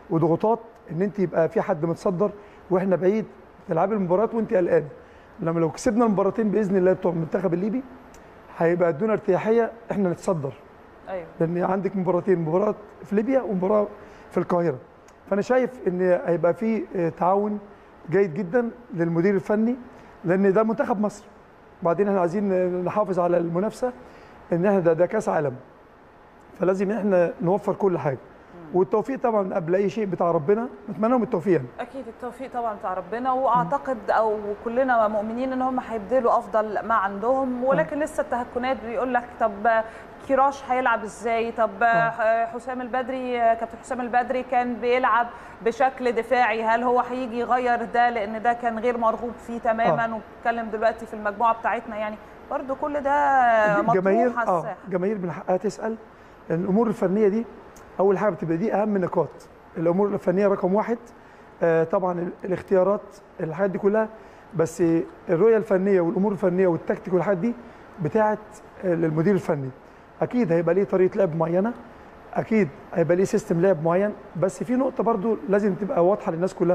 S7: وضغوطات ان انت يبقى في حد متصدر واحنا بعيد تلعبي المباراه وانت قلقان لما لو كسبنا المباراتين باذن الله بتوع المنتخب الليبي هيبقى ادونا ارتياحيه احنا نتصدر
S1: ايوه
S7: لان عندك مباراتين مباراه في ليبيا ومباراه في القاهره فانا شايف ان هيبقى في آه، تعاون جيد جدا للمدير الفني لان ده منتخب مصر بعدين احنا عايزين آه، نحافظ على المنافسه ان احنا ده, ده كاس عالم فلازم احنا نوفر كل حاجه والتوفيق طبعا قبل اي شيء بتاع ربنا نتمنى لهم التوفيق يعني.
S1: اكيد التوفيق طبعا بتاع ربنا واعتقد او كلنا مؤمنين ان هم هيبذلوا افضل ما عندهم ولكن لسه التهكنات بيقول لك طب كيراش هيلعب ازاي طب حسام البدري كابتن حسام البدري كان بيلعب بشكل دفاعي هل هو هيجي يغير ده لان ده كان غير مرغوب فيه تماما
S7: آه.
S1: وبتكلم دلوقتي في المجموعه بتاعتنا يعني برضو كل ده
S7: جماهير
S1: مطروح على
S7: اه
S1: الساحه
S7: جماهير من حقها تسال الامور الفنيه دي اول حاجه بتبقى دي اهم نقاط الامور الفنيه رقم واحد آه طبعا ال- الاختيارات الحاجات دي كلها بس الرؤيه الفنيه والامور الفنيه والتكتيك والحاجات دي بتاعه المدير الفني اكيد هيبقى ليه طريقه لعب معينه اكيد هيبقى ليه سيستم لعب معين بس في نقطه برضو لازم تبقى واضحه للناس كلها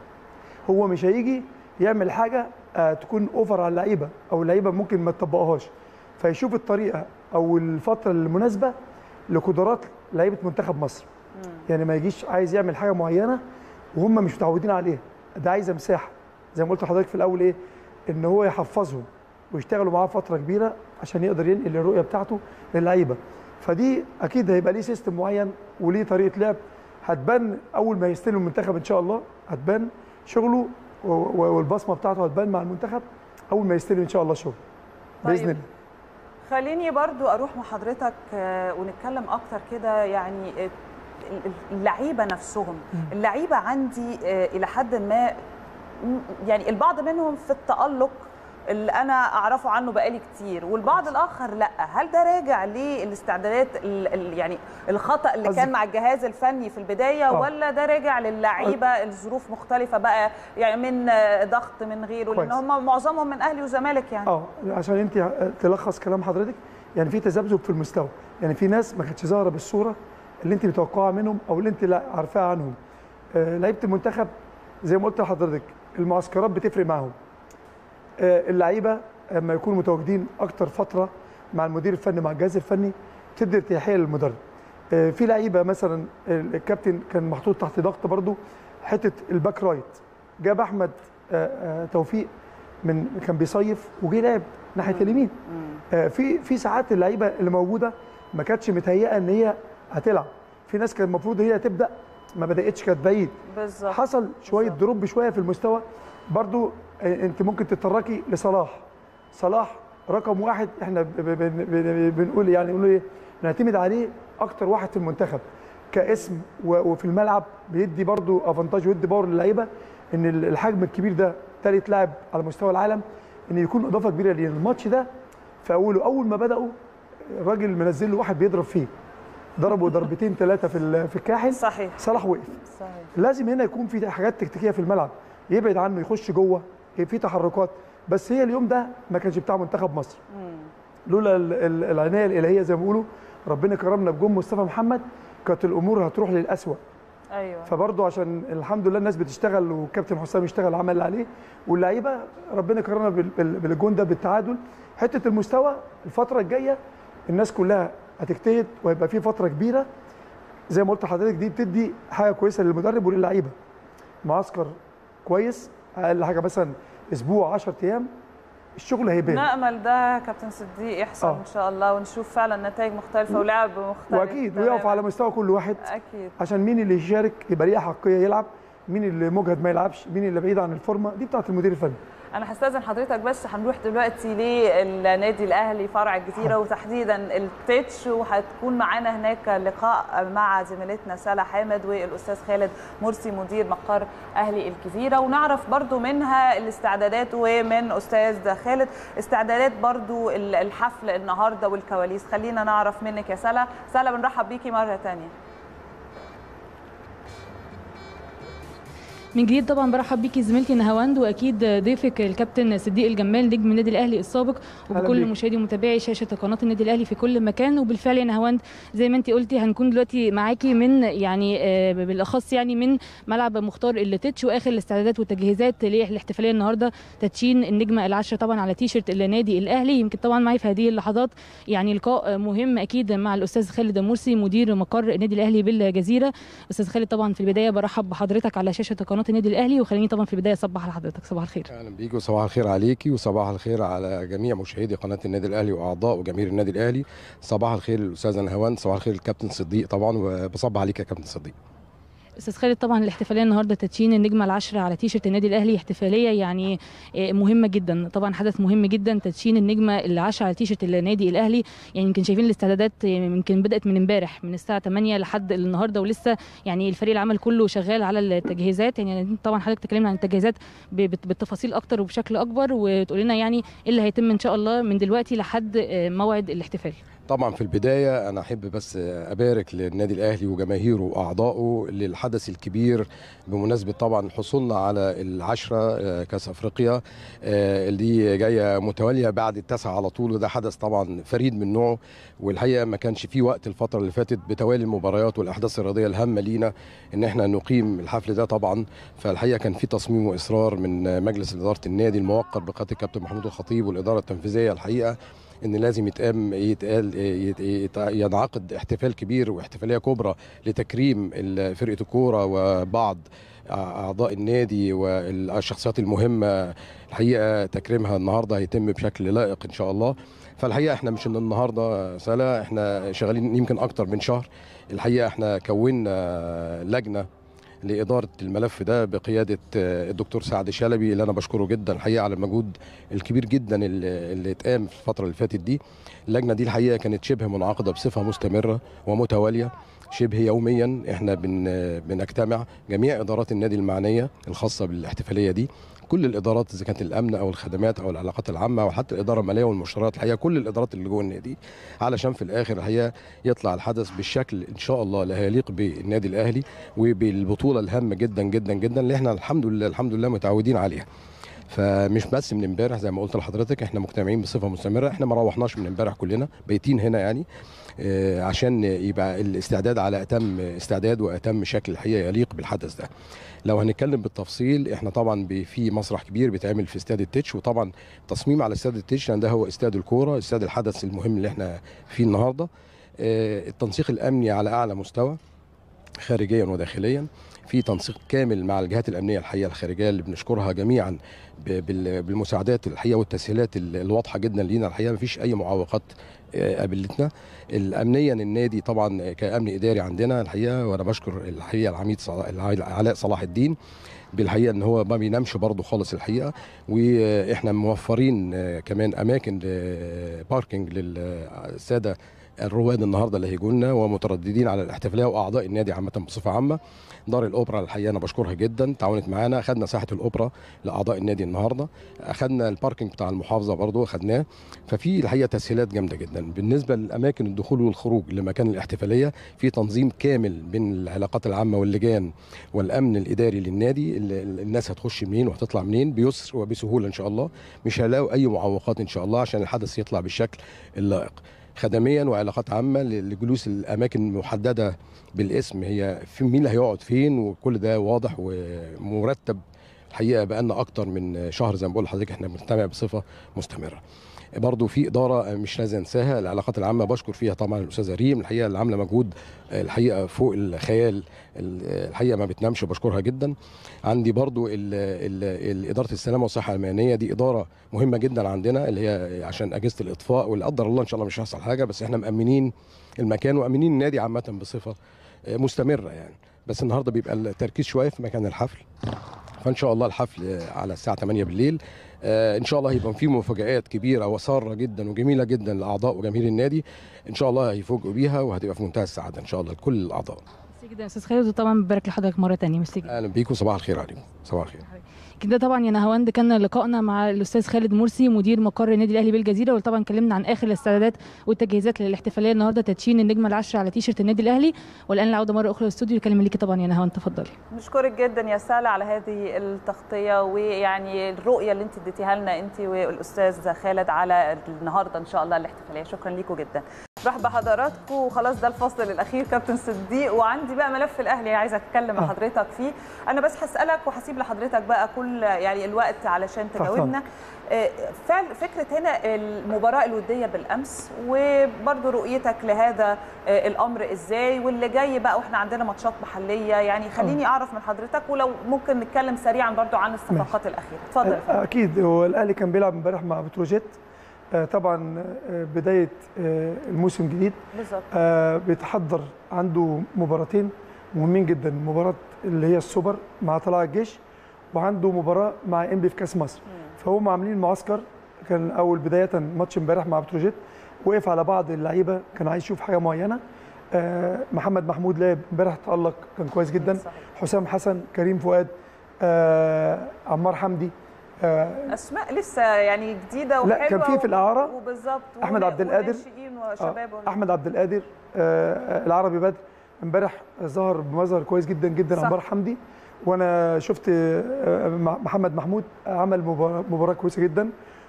S7: هو مش هيجي يعمل حاجه آه، تكون اوفر على اللعيبه او اللعيبه ممكن ما تطبقهاش فيشوف الطريقه او الفتره المناسبه لقدرات لعيبه منتخب مصر يعني ما يجيش عايز يعمل حاجه معينه وهم مش متعودين عليها ده عايزه مساحه زي ما قلت لحضرتك في الاول ايه ان هو يحفظهم ويشتغلوا معاه فتره كبيره عشان يقدر ينقل الرؤيه بتاعته للعيبه فدي اكيد هيبقى ليه سيستم معين وليه طريقه لعب هتبان اول ما يستلم المنتخب ان شاء الله هتبان شغله و- و- والبصمه بتاعته هتبان مع المنتخب اول ما يستلم ان شاء الله شغل باذن
S1: طيب.
S7: الله
S1: خليني برضو اروح مع حضرتك آه، ونتكلم اكتر كده يعني آه، اللعيبه نفسهم اللعيبه عندي آه، الى حد ما م- يعني البعض منهم في التالق اللي انا اعرفه عنه بقالي كتير والبعض الاخر لا هل ده راجع للاستعدادات ال- ال- يعني الخطا اللي
S7: قصدك-
S1: كان مع الجهاز الفني في البدايه
S7: آه.
S1: ولا ده راجع للعيبه الظروف مختلفه بقى يعني من آه، ضغط من غيره لان
S7: كويس.
S1: هم معظمهم من اهلي وزمالك يعني
S7: اه عشان انت تلخص كلام حضرتك يعني في تذبذب في المستوى يعني في ناس ما كانتش ظاهره بالصوره اللي انت متوقعها منهم او اللي انت لا عارفاها عنهم آه لعيبه المنتخب زي ما قلت لحضرتك المعسكرات بتفرق معاهم آه اللعيبه لما يكونوا متواجدين اكتر فتره مع المدير الفني مع الجهاز الفني تدي ارتياحيه للمدرب آه في لعيبه مثلا الكابتن كان محطوط تحت ضغط برضو حته الباك رايت جاب احمد آه آه توفيق من كان بيصيف وجه لعب ناحيه اليمين آه، في في ساعات اللعيبه اللي موجوده ما كانتش متهيئه ان هي هتلعب في ناس كان المفروض هي تبدا ما بداتش كانت بعيد
S1: بالظبط
S7: حصل شويه
S1: بالظبط.
S7: دروب شويه في المستوى برضو آه، انت ممكن تتطرقي لصلاح صلاح رقم واحد احنا ب- ب- بن- بن- بنقول يعني نقول ايه بنعتمد عليه اكتر واحد في المنتخب كاسم و- وفي الملعب بيدي برضو افانتاج ويدي باور للعيبه ان ال- الحجم الكبير ده ثالث لاعب على مستوى العالم ان يكون اضافه كبيره ليه الماتش ده في اوله اول ما بداوا الراجل منزل له واحد بيضرب فيه ضربه ضربتين ثلاثه في ال- في الكاحل
S1: صحيح
S7: صلاح وقف
S1: صحيح
S7: لازم هنا يكون في حاجات تكتيكيه في الملعب يبعد عنه يخش جوه في تحركات بس هي اليوم ده ما كانش بتاع منتخب مصر لولا ال- ال- العنايه الالهيه زي ما بيقولوا ربنا كرمنا بجون مصطفى محمد كانت الامور هتروح للاسوأ
S1: ايوه
S7: فبرضه عشان الحمد لله الناس بتشتغل وكابتن حسام اشتغل عمل اللي عليه واللعيبه ربنا كرمنا بال- بال- بالجون ده بالتعادل حته المستوى الفتره الجايه الناس كلها هتجتهد وهيبقى في فتره كبيره زي ما قلت لحضرتك دي بتدي حاجه كويسه للمدرب وللعيبه معسكر كويس اقل حاجه مثلا اسبوع 10 ايام الشغل هيبان
S1: نأمل ده كابتن صديق يحصل
S7: آه.
S1: ان شاء الله ونشوف فعلا نتائج مختلفه ولعب مختلف
S7: واكيد
S1: تماماً.
S7: ويقف على مستوى كل واحد
S1: اكيد
S7: عشان مين اللي يشارك يبقى ليه احقيه يلعب مين اللي مجهد ما يلعبش مين اللي بعيد عن الفورمه دي بتاعت المدير الفني
S1: انا هستاذن حضرتك بس هنروح دلوقتي للنادي الاهلي فرع الجزيره وتحديدا التتش وهتكون معانا هناك لقاء مع زميلتنا سلا حامد والاستاذ خالد مرسي مدير مقر اهلي الجزيره ونعرف برضو منها الاستعدادات ومن استاذ خالد استعدادات برضو الحفل النهارده والكواليس خلينا نعرف منك يا سلا سلا بنرحب بيكي مره ثانيه
S8: من جديد طبعا برحب بيكي زميلتي نهاوند واكيد ضيفك الكابتن صديق الجمال نجم النادي الاهلي السابق
S7: أهلا
S8: وبكل
S7: بيك.
S8: مشاهدي ومتابعي شاشه قناه النادي الاهلي في كل مكان وبالفعل يا نهاوند زي ما انت قلتي هنكون دلوقتي معاكي من يعني آه، بالاخص يعني من ملعب مختار اللتتش واخر الاستعدادات والتجهيزات للاحتفاليه النهارده تدشين النجمه العشره طبعا على تيشرت النادي الاهلي يمكن طبعا معي في هذه اللحظات يعني لقاء مهم اكيد مع الاستاذ خالد مرسي مدير مقر النادي الاهلي بالجزيره استاذ خالد طبعا في البدايه برحب بحضرتك على شاشه قناه النادي الاهلي وخليني طبعا في البدايه اصبح على حضرتك صباح الخير
S9: اهلا بيك وصباح الخير عليكي وصباح الخير على جميع مشاهدي قناه النادي الاهلي واعضاء وجماهير النادي الاهلي صباح الخير للاستاذه نهوان صباح الخير للكابتن صديق طبعا وبصب عليك يا كابتن صديق
S8: استاذ خالد طبعا الاحتفاليه النهارده تدشين النجمه العشره على تيشرت النادي الاهلي احتفاليه يعني آه، مهمه جدا طبعا حدث مهم جدا تدشين النجمه العشره على تيشرت النادي الاهلي يعني يمكن شايفين الاستعدادات آه، يمكن بدات من امبارح من الساعه 8 لحد النهارده ولسه يعني الفريق العمل كله شغال على التجهيزات يعني طبعا حضرتك تكلمنا عن التجهيزات ب- بت- بالتفاصيل اكتر وبشكل اكبر وتقول لنا يعني ايه اللي هيتم ان شاء الله من دلوقتي لحد آه، موعد الاحتفال
S9: طبعا في البدايه انا احب بس ابارك للنادي الاهلي وجماهيره واعضائه للحدث الكبير بمناسبه طبعا حصولنا على العشره آه، كاس افريقيا آه، اللي جايه متواليه بعد التاسعه على طول وده حدث طبعا فريد من نوعه والحقيقه ما كانش فيه وقت الفتره اللي فاتت بتوالي المباريات والاحداث الرياضيه الهامه لينا ان احنا نقيم الحفل ده طبعا فالحقيقه كان في تصميم واصرار من مجلس اداره النادي الموقر بقياده الكابتن محمود الخطيب والاداره التنفيذيه الحقيقه ان لازم يتقام يتقال يت- يت- ينعقد احتفال كبير واحتفاليه كبرى لتكريم ال- فرقه الكوره وبعض اعضاء النادي والشخصيات المهمه الحقيقه تكريمها النهارده هيتم بشكل لائق ان شاء الله فالحقيقه احنا مش من النهارده سلا احنا شغالين يمكن اكتر من شهر الحقيقه احنا كونا لجنه لإدارة الملف ده بقيادة آه، الدكتور سعد شلبي اللي أنا بشكره جدا الحقيقة على المجهود الكبير جدا اللي اللي اتقام في الفترة اللي فاتت دي اللجنة دي الحقيقة كانت شبه منعقدة بصفة مستمرة ومتوالية شبه يوميا احنا بن بنجتمع جميع ادارات النادي المعنيه الخاصه بالاحتفاليه دي كل الادارات اذا كانت الامن او الخدمات او العلاقات العامه او حتى الاداره الماليه والمشتريات الحقيقه كل الادارات اللي جوه النادي علشان في الاخر الحقيقه يطلع الحدث بالشكل ان شاء الله اللي هيليق بالنادي الاهلي وبالبطوله الهامه جدا جدا جدا اللي احنا الحمد لله الحمد لله متعودين عليها فمش بس من امبارح زي ما قلت لحضرتك احنا مجتمعين بصفه مستمره احنا ما روحناش من امبارح كلنا بايتين هنا يعني آه، عشان يبقى الاستعداد على اتم استعداد واتم شكل الحقيقه يليق بالحدث ده لو هنتكلم بالتفصيل احنا طبعا ب- في مسرح كبير بيتعمل في استاد التتش وطبعا تصميم على استاد التتش لان ده هو استاد الكوره استاد الحدث المهم اللي احنا فيه النهارده آه، التنسيق الامني على اعلى مستوى خارجيا وداخليا في تنسيق كامل مع الجهات الامنيه الحقيقه الخارجيه اللي بنشكرها جميعا ب- بال- بالمساعدات الحقيقه والتسهيلات ال- الواضحه جدا لينا الحقيقه مفيش اي معوقات آه، قابلتنا الامنيا النادي طبعا كامن اداري عندنا الحقيقه وانا بشكر الحقيقه العميد صلاح علاء صلاح الدين بالحقيقه ان هو ما بينامش برضه خالص الحقيقه واحنا موفرين آه، كمان اماكن آه، باركينج للساده الرواد النهارده اللي هيجوا لنا ومترددين على الاحتفاليه واعضاء النادي عامه بصفه عامه دار الاوبرا الحقيقه انا بشكرها جدا تعاونت معانا اخذنا ساحه الاوبرا لاعضاء النادي النهارده اخذنا الباركينج بتاع المحافظه برضه اخذناه ففي الحقيقه تسهيلات جامده جدا بالنسبه للاماكن الدخول والخروج لمكان الاحتفاليه في تنظيم كامل بين العلاقات العامه واللجان والامن الاداري للنادي ال- ال- الناس هتخش منين وهتطلع منين بيسر وبسهوله ان شاء الله مش هيلاقوا اي معوقات ان شاء الله عشان الحدث يطلع بالشكل اللائق خدميا وعلاقات عامه ل- لجلوس الاماكن محدده بالاسم هي في مين اللي هيقعد فين وكل ده واضح ومرتب الحقيقه بقالنا اكتر من شهر زي ما بقول لحضرتك احنا بنجتمع بصفه مستمره برضو في اداره مش لازم انساها العلاقات العامه بشكر فيها طبعا الاستاذه ريم الحقيقه اللي عامله مجهود الحقيقه فوق الخيال الحقيقه ما بتنامش بشكرها جدا عندي برضو ال ال اداره السلامه والصحه المهنيه دي اداره مهمه جدا عندنا اللي هي عشان اجهزه الاطفاء واللي قدر الله ان شاء الله مش هيحصل حاجه بس احنا مامنين المكان وامنين النادي عامه بصفه مستمره يعني بس النهارده بيبقى التركيز شويه في مكان الحفل فان شاء الله الحفل على الساعه 8 بالليل آه، ان شاء الله هيبقى فيه مفاجآت كبيره وساره جدا وجميله جدا لاعضاء وجماهير النادي ان شاء الله هيفوجئوا بيها وهتبقى في منتهى السعاده ان شاء الله لكل الاعضاء
S8: ميرسي جدا يا استاذ خالد وطبعا ببارك لحضرتك مره ثانيه ميرسي جدا
S9: اهلا بيكم صباح الخير عليكم صباح الخير
S8: كده طبعا يا نهاوند كان لقائنا مع الاستاذ خالد مرسي مدير مقر النادي الاهلي بالجزيره وطبعا اتكلمنا عن اخر الاستعدادات والتجهيزات للاحتفاليه النهارده تدشين النجمه العشره على تيشرت النادي الاهلي والان العوده مره اخرى للاستوديو الكلمه ليكي طبعا يا نهاوند تفضلي
S1: نشكرك جدا يا سالة على هذه التغطية ويعني الرؤية اللي انت اديتيها لنا انت والاستاذ خالد على النهارده ان شاء الله الاحتفالية شكرا ليكم جدا رح بحضراتكم وخلاص ده الفصل الاخير كابتن صديق وعندي بقى ملف الاهلي عايزه اتكلم مع حضرتك فيه انا بس هسالك وهسيب لحضرتك بقى كل يعني الوقت علشان تجاوبنا آه، فعل فكره هنا المباراه الوديه بالامس وبرضه رؤيتك لهذا آه، الامر ازاي واللي جاي بقى واحنا عندنا ماتشات محليه يعني خليني اعرف من حضرتك ولو ممكن نتكلم سريعا برضه عن الصفقات الاخيره اتفضل يا فندم.
S7: اكيد هو الاهلي كان بيلعب امبارح مع بتروجيت آه، طبعا آه، بدايه آه، الموسم الجديد
S1: بالظبط
S7: آه، بيتحضر عنده مباراتين مهمين جدا مباراه اللي هي السوبر مع طلائع الجيش وعنده مباراه مع انبي في كاس مصر فهم عاملين معسكر كان اول بدايه ماتش امبارح مع بتروجيت وقف على بعض اللعيبه كان عايز يشوف حاجه معينه آه، محمد محمود لعب امبارح تالق كان كويس جدا
S1: صحيح.
S7: حسام حسن كريم فؤاد آه، عمار حمدي آه،
S1: اسماء لسه يعني جديده وحلوه
S7: لا، كان في في الإعارة
S1: وبالظبط
S7: أحمد عبد القادر.
S1: وناشئين وشباب
S7: آه، احمد عبد القادر آه، العربي بدر امبارح ظهر بمظهر كويس جدا جدا
S1: صح.
S7: عمار حمدي وانا شفت آه، مع- محمد محمود عمل مباراه مباراة كويسه جدا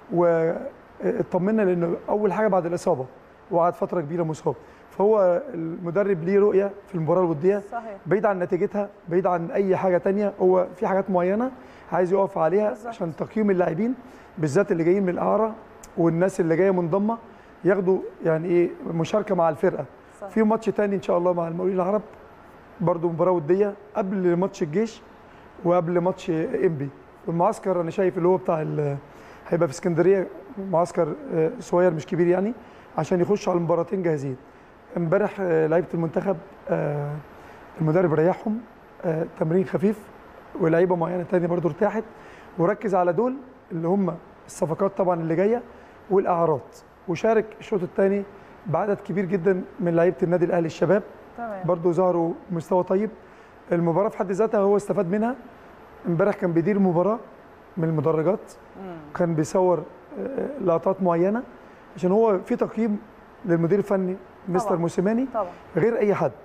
S7: واطمنا لانه اول حاجه بعد الاصابه وقعد فتره كبيره مصاب فهو المدرب ليه رؤيه في المباراه الوديه
S1: صحيح
S7: بعيد عن نتيجتها بعيد عن اي حاجه تانية هو في حاجات معينه عايز يقف عليها
S1: بالظبط.
S7: عشان تقييم اللاعبين بالذات اللي جايين من الاعاره والناس اللي جايه منضمه ياخدوا يعني ايه مشاركه مع الفرقه
S1: صحيح.
S7: في ماتش تاني ان شاء الله مع المقاولين العرب برضو مباراه وديه قبل ماتش الجيش وقبل ماتش انبي والمعسكر انا شايف اللي هو بتاع ال- هيبقى في اسكندريه معسكر آه، صغير مش كبير يعني عشان يخشوا على المباراتين جاهزين امبارح آه، لعيبه المنتخب آه، المدرب ريحهم آه، تمرين خفيف ولعيبه معينه تانية برضو ارتاحت وركز على دول اللي هم الصفقات طبعا اللي جايه والاعارات وشارك الشوط الثاني بعدد كبير جدا من لعيبه النادي الاهلي الشباب
S1: تمام
S7: برضو ظهروا مستوى طيب المباراه في حد ذاتها هو استفاد منها امبارح كان بيدير مباراه من المدرجات
S1: مم.
S7: كان بيصور آه، لقطات معينه عشان هو في تقييم للمدير الفني مستر
S1: طبعاً.
S7: موسيماني
S1: طبعا
S7: غير اي حد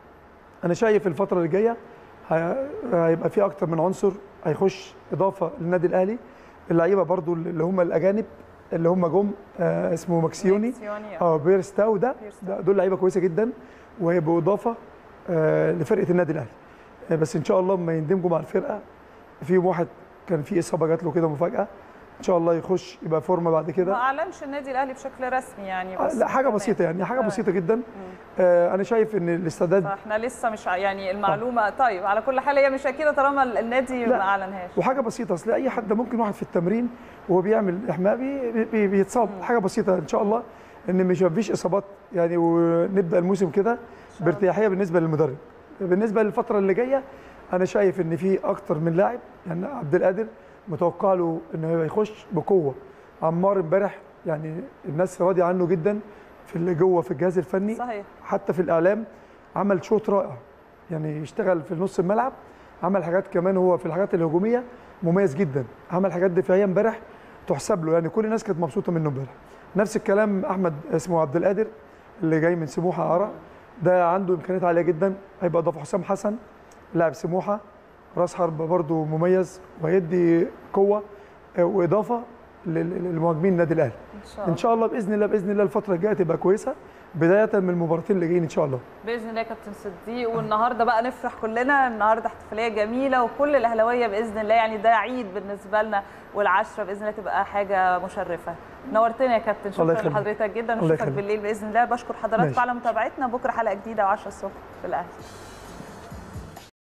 S7: انا شايف الفتره اللي جايه هي- هيبقى في اكتر من عنصر هيخش اضافه للنادي الاهلي اللعيبه برضو اللي هم الاجانب اللي هم جم آه اسمه ماكسيوني
S1: ماكسيوني،
S7: اه بيرستاو ده,
S1: بيرستاو.
S7: ده دول لعيبه كويسه جدا وهيبقوا اضافه آه لفرقه النادي الاهلي آه بس ان شاء الله لما يندمجوا مع الفرقه في واحد كان في اصابه جات له كده مفاجاه ان شاء الله يخش يبقى فورمه بعد
S1: ما
S7: كده
S1: اعلنش النادي الاهلي بشكل رسمي يعني
S7: آه
S1: بس
S7: لا حاجه
S1: تمام.
S7: بسيطه يعني حاجه
S1: تمام.
S7: بسيطه جدا آه انا شايف ان الاستعداد
S1: فاحنا لسه مش ع- يعني المعلومه طيب على كل حال هي مش اكيده طالما النادي
S7: لا.
S1: ما اعلنهاش
S7: وحاجه بسيطه اصل اي حد ممكن واحد في التمرين وهو بيعمل احماء بي بي بيتصاب حاجه بسيطه ان شاء الله ان مش مفيش اصابات يعني ونبدا الموسم كده بارتياحيه بالنسبه للمدرب بالنسبه للفتره اللي جايه انا شايف ان في اكتر من لاعب يعني عبد القادر متوقع له انه يخش بقوه عمار امبارح يعني الناس راضيه عنه جدا في اللي جوه في الجهاز الفني
S1: صحيح
S7: حتى في الاعلام عمل شوط رائع يعني يشتغل في نص الملعب عمل حاجات كمان هو في الحاجات الهجوميه مميز جدا عمل حاجات دفاعيه امبارح تحسب له يعني كل الناس كانت مبسوطه منه امبارح نفس الكلام احمد اسمه عبد القادر اللي جاي من سموحه عرا ده عنده امكانيات عاليه جدا هيبقى اضافه حسام حسن لاعب سموحه راس حرب برضه مميز وهيدي قوه آه، واضافه لل- للمهاجمين النادي الاهلي
S1: ان شاء
S7: ان
S1: الله
S7: شاء الله باذن الله باذن الله الفتره الجايه تبقى كويسه بدايه من المباراتين اللي جايين ان شاء الله
S1: باذن الله يا كابتن صديق والنهارده بقى نفرح كلنا النهارده احتفاليه جميله وكل الاهلاويه باذن الله يعني ده عيد بالنسبه لنا والعشره باذن الله تبقى حاجه مشرفه نورتنا يا كابتن
S7: الله
S1: شكرا
S7: يخليك.
S1: لحضرتك جدا
S7: الله
S1: ونشوفك
S7: يخليك.
S1: بالليل باذن الله بشكر حضراتكم
S7: ماشي.
S1: على متابعتنا بكره حلقه جديده و10 الصبح في الاهلي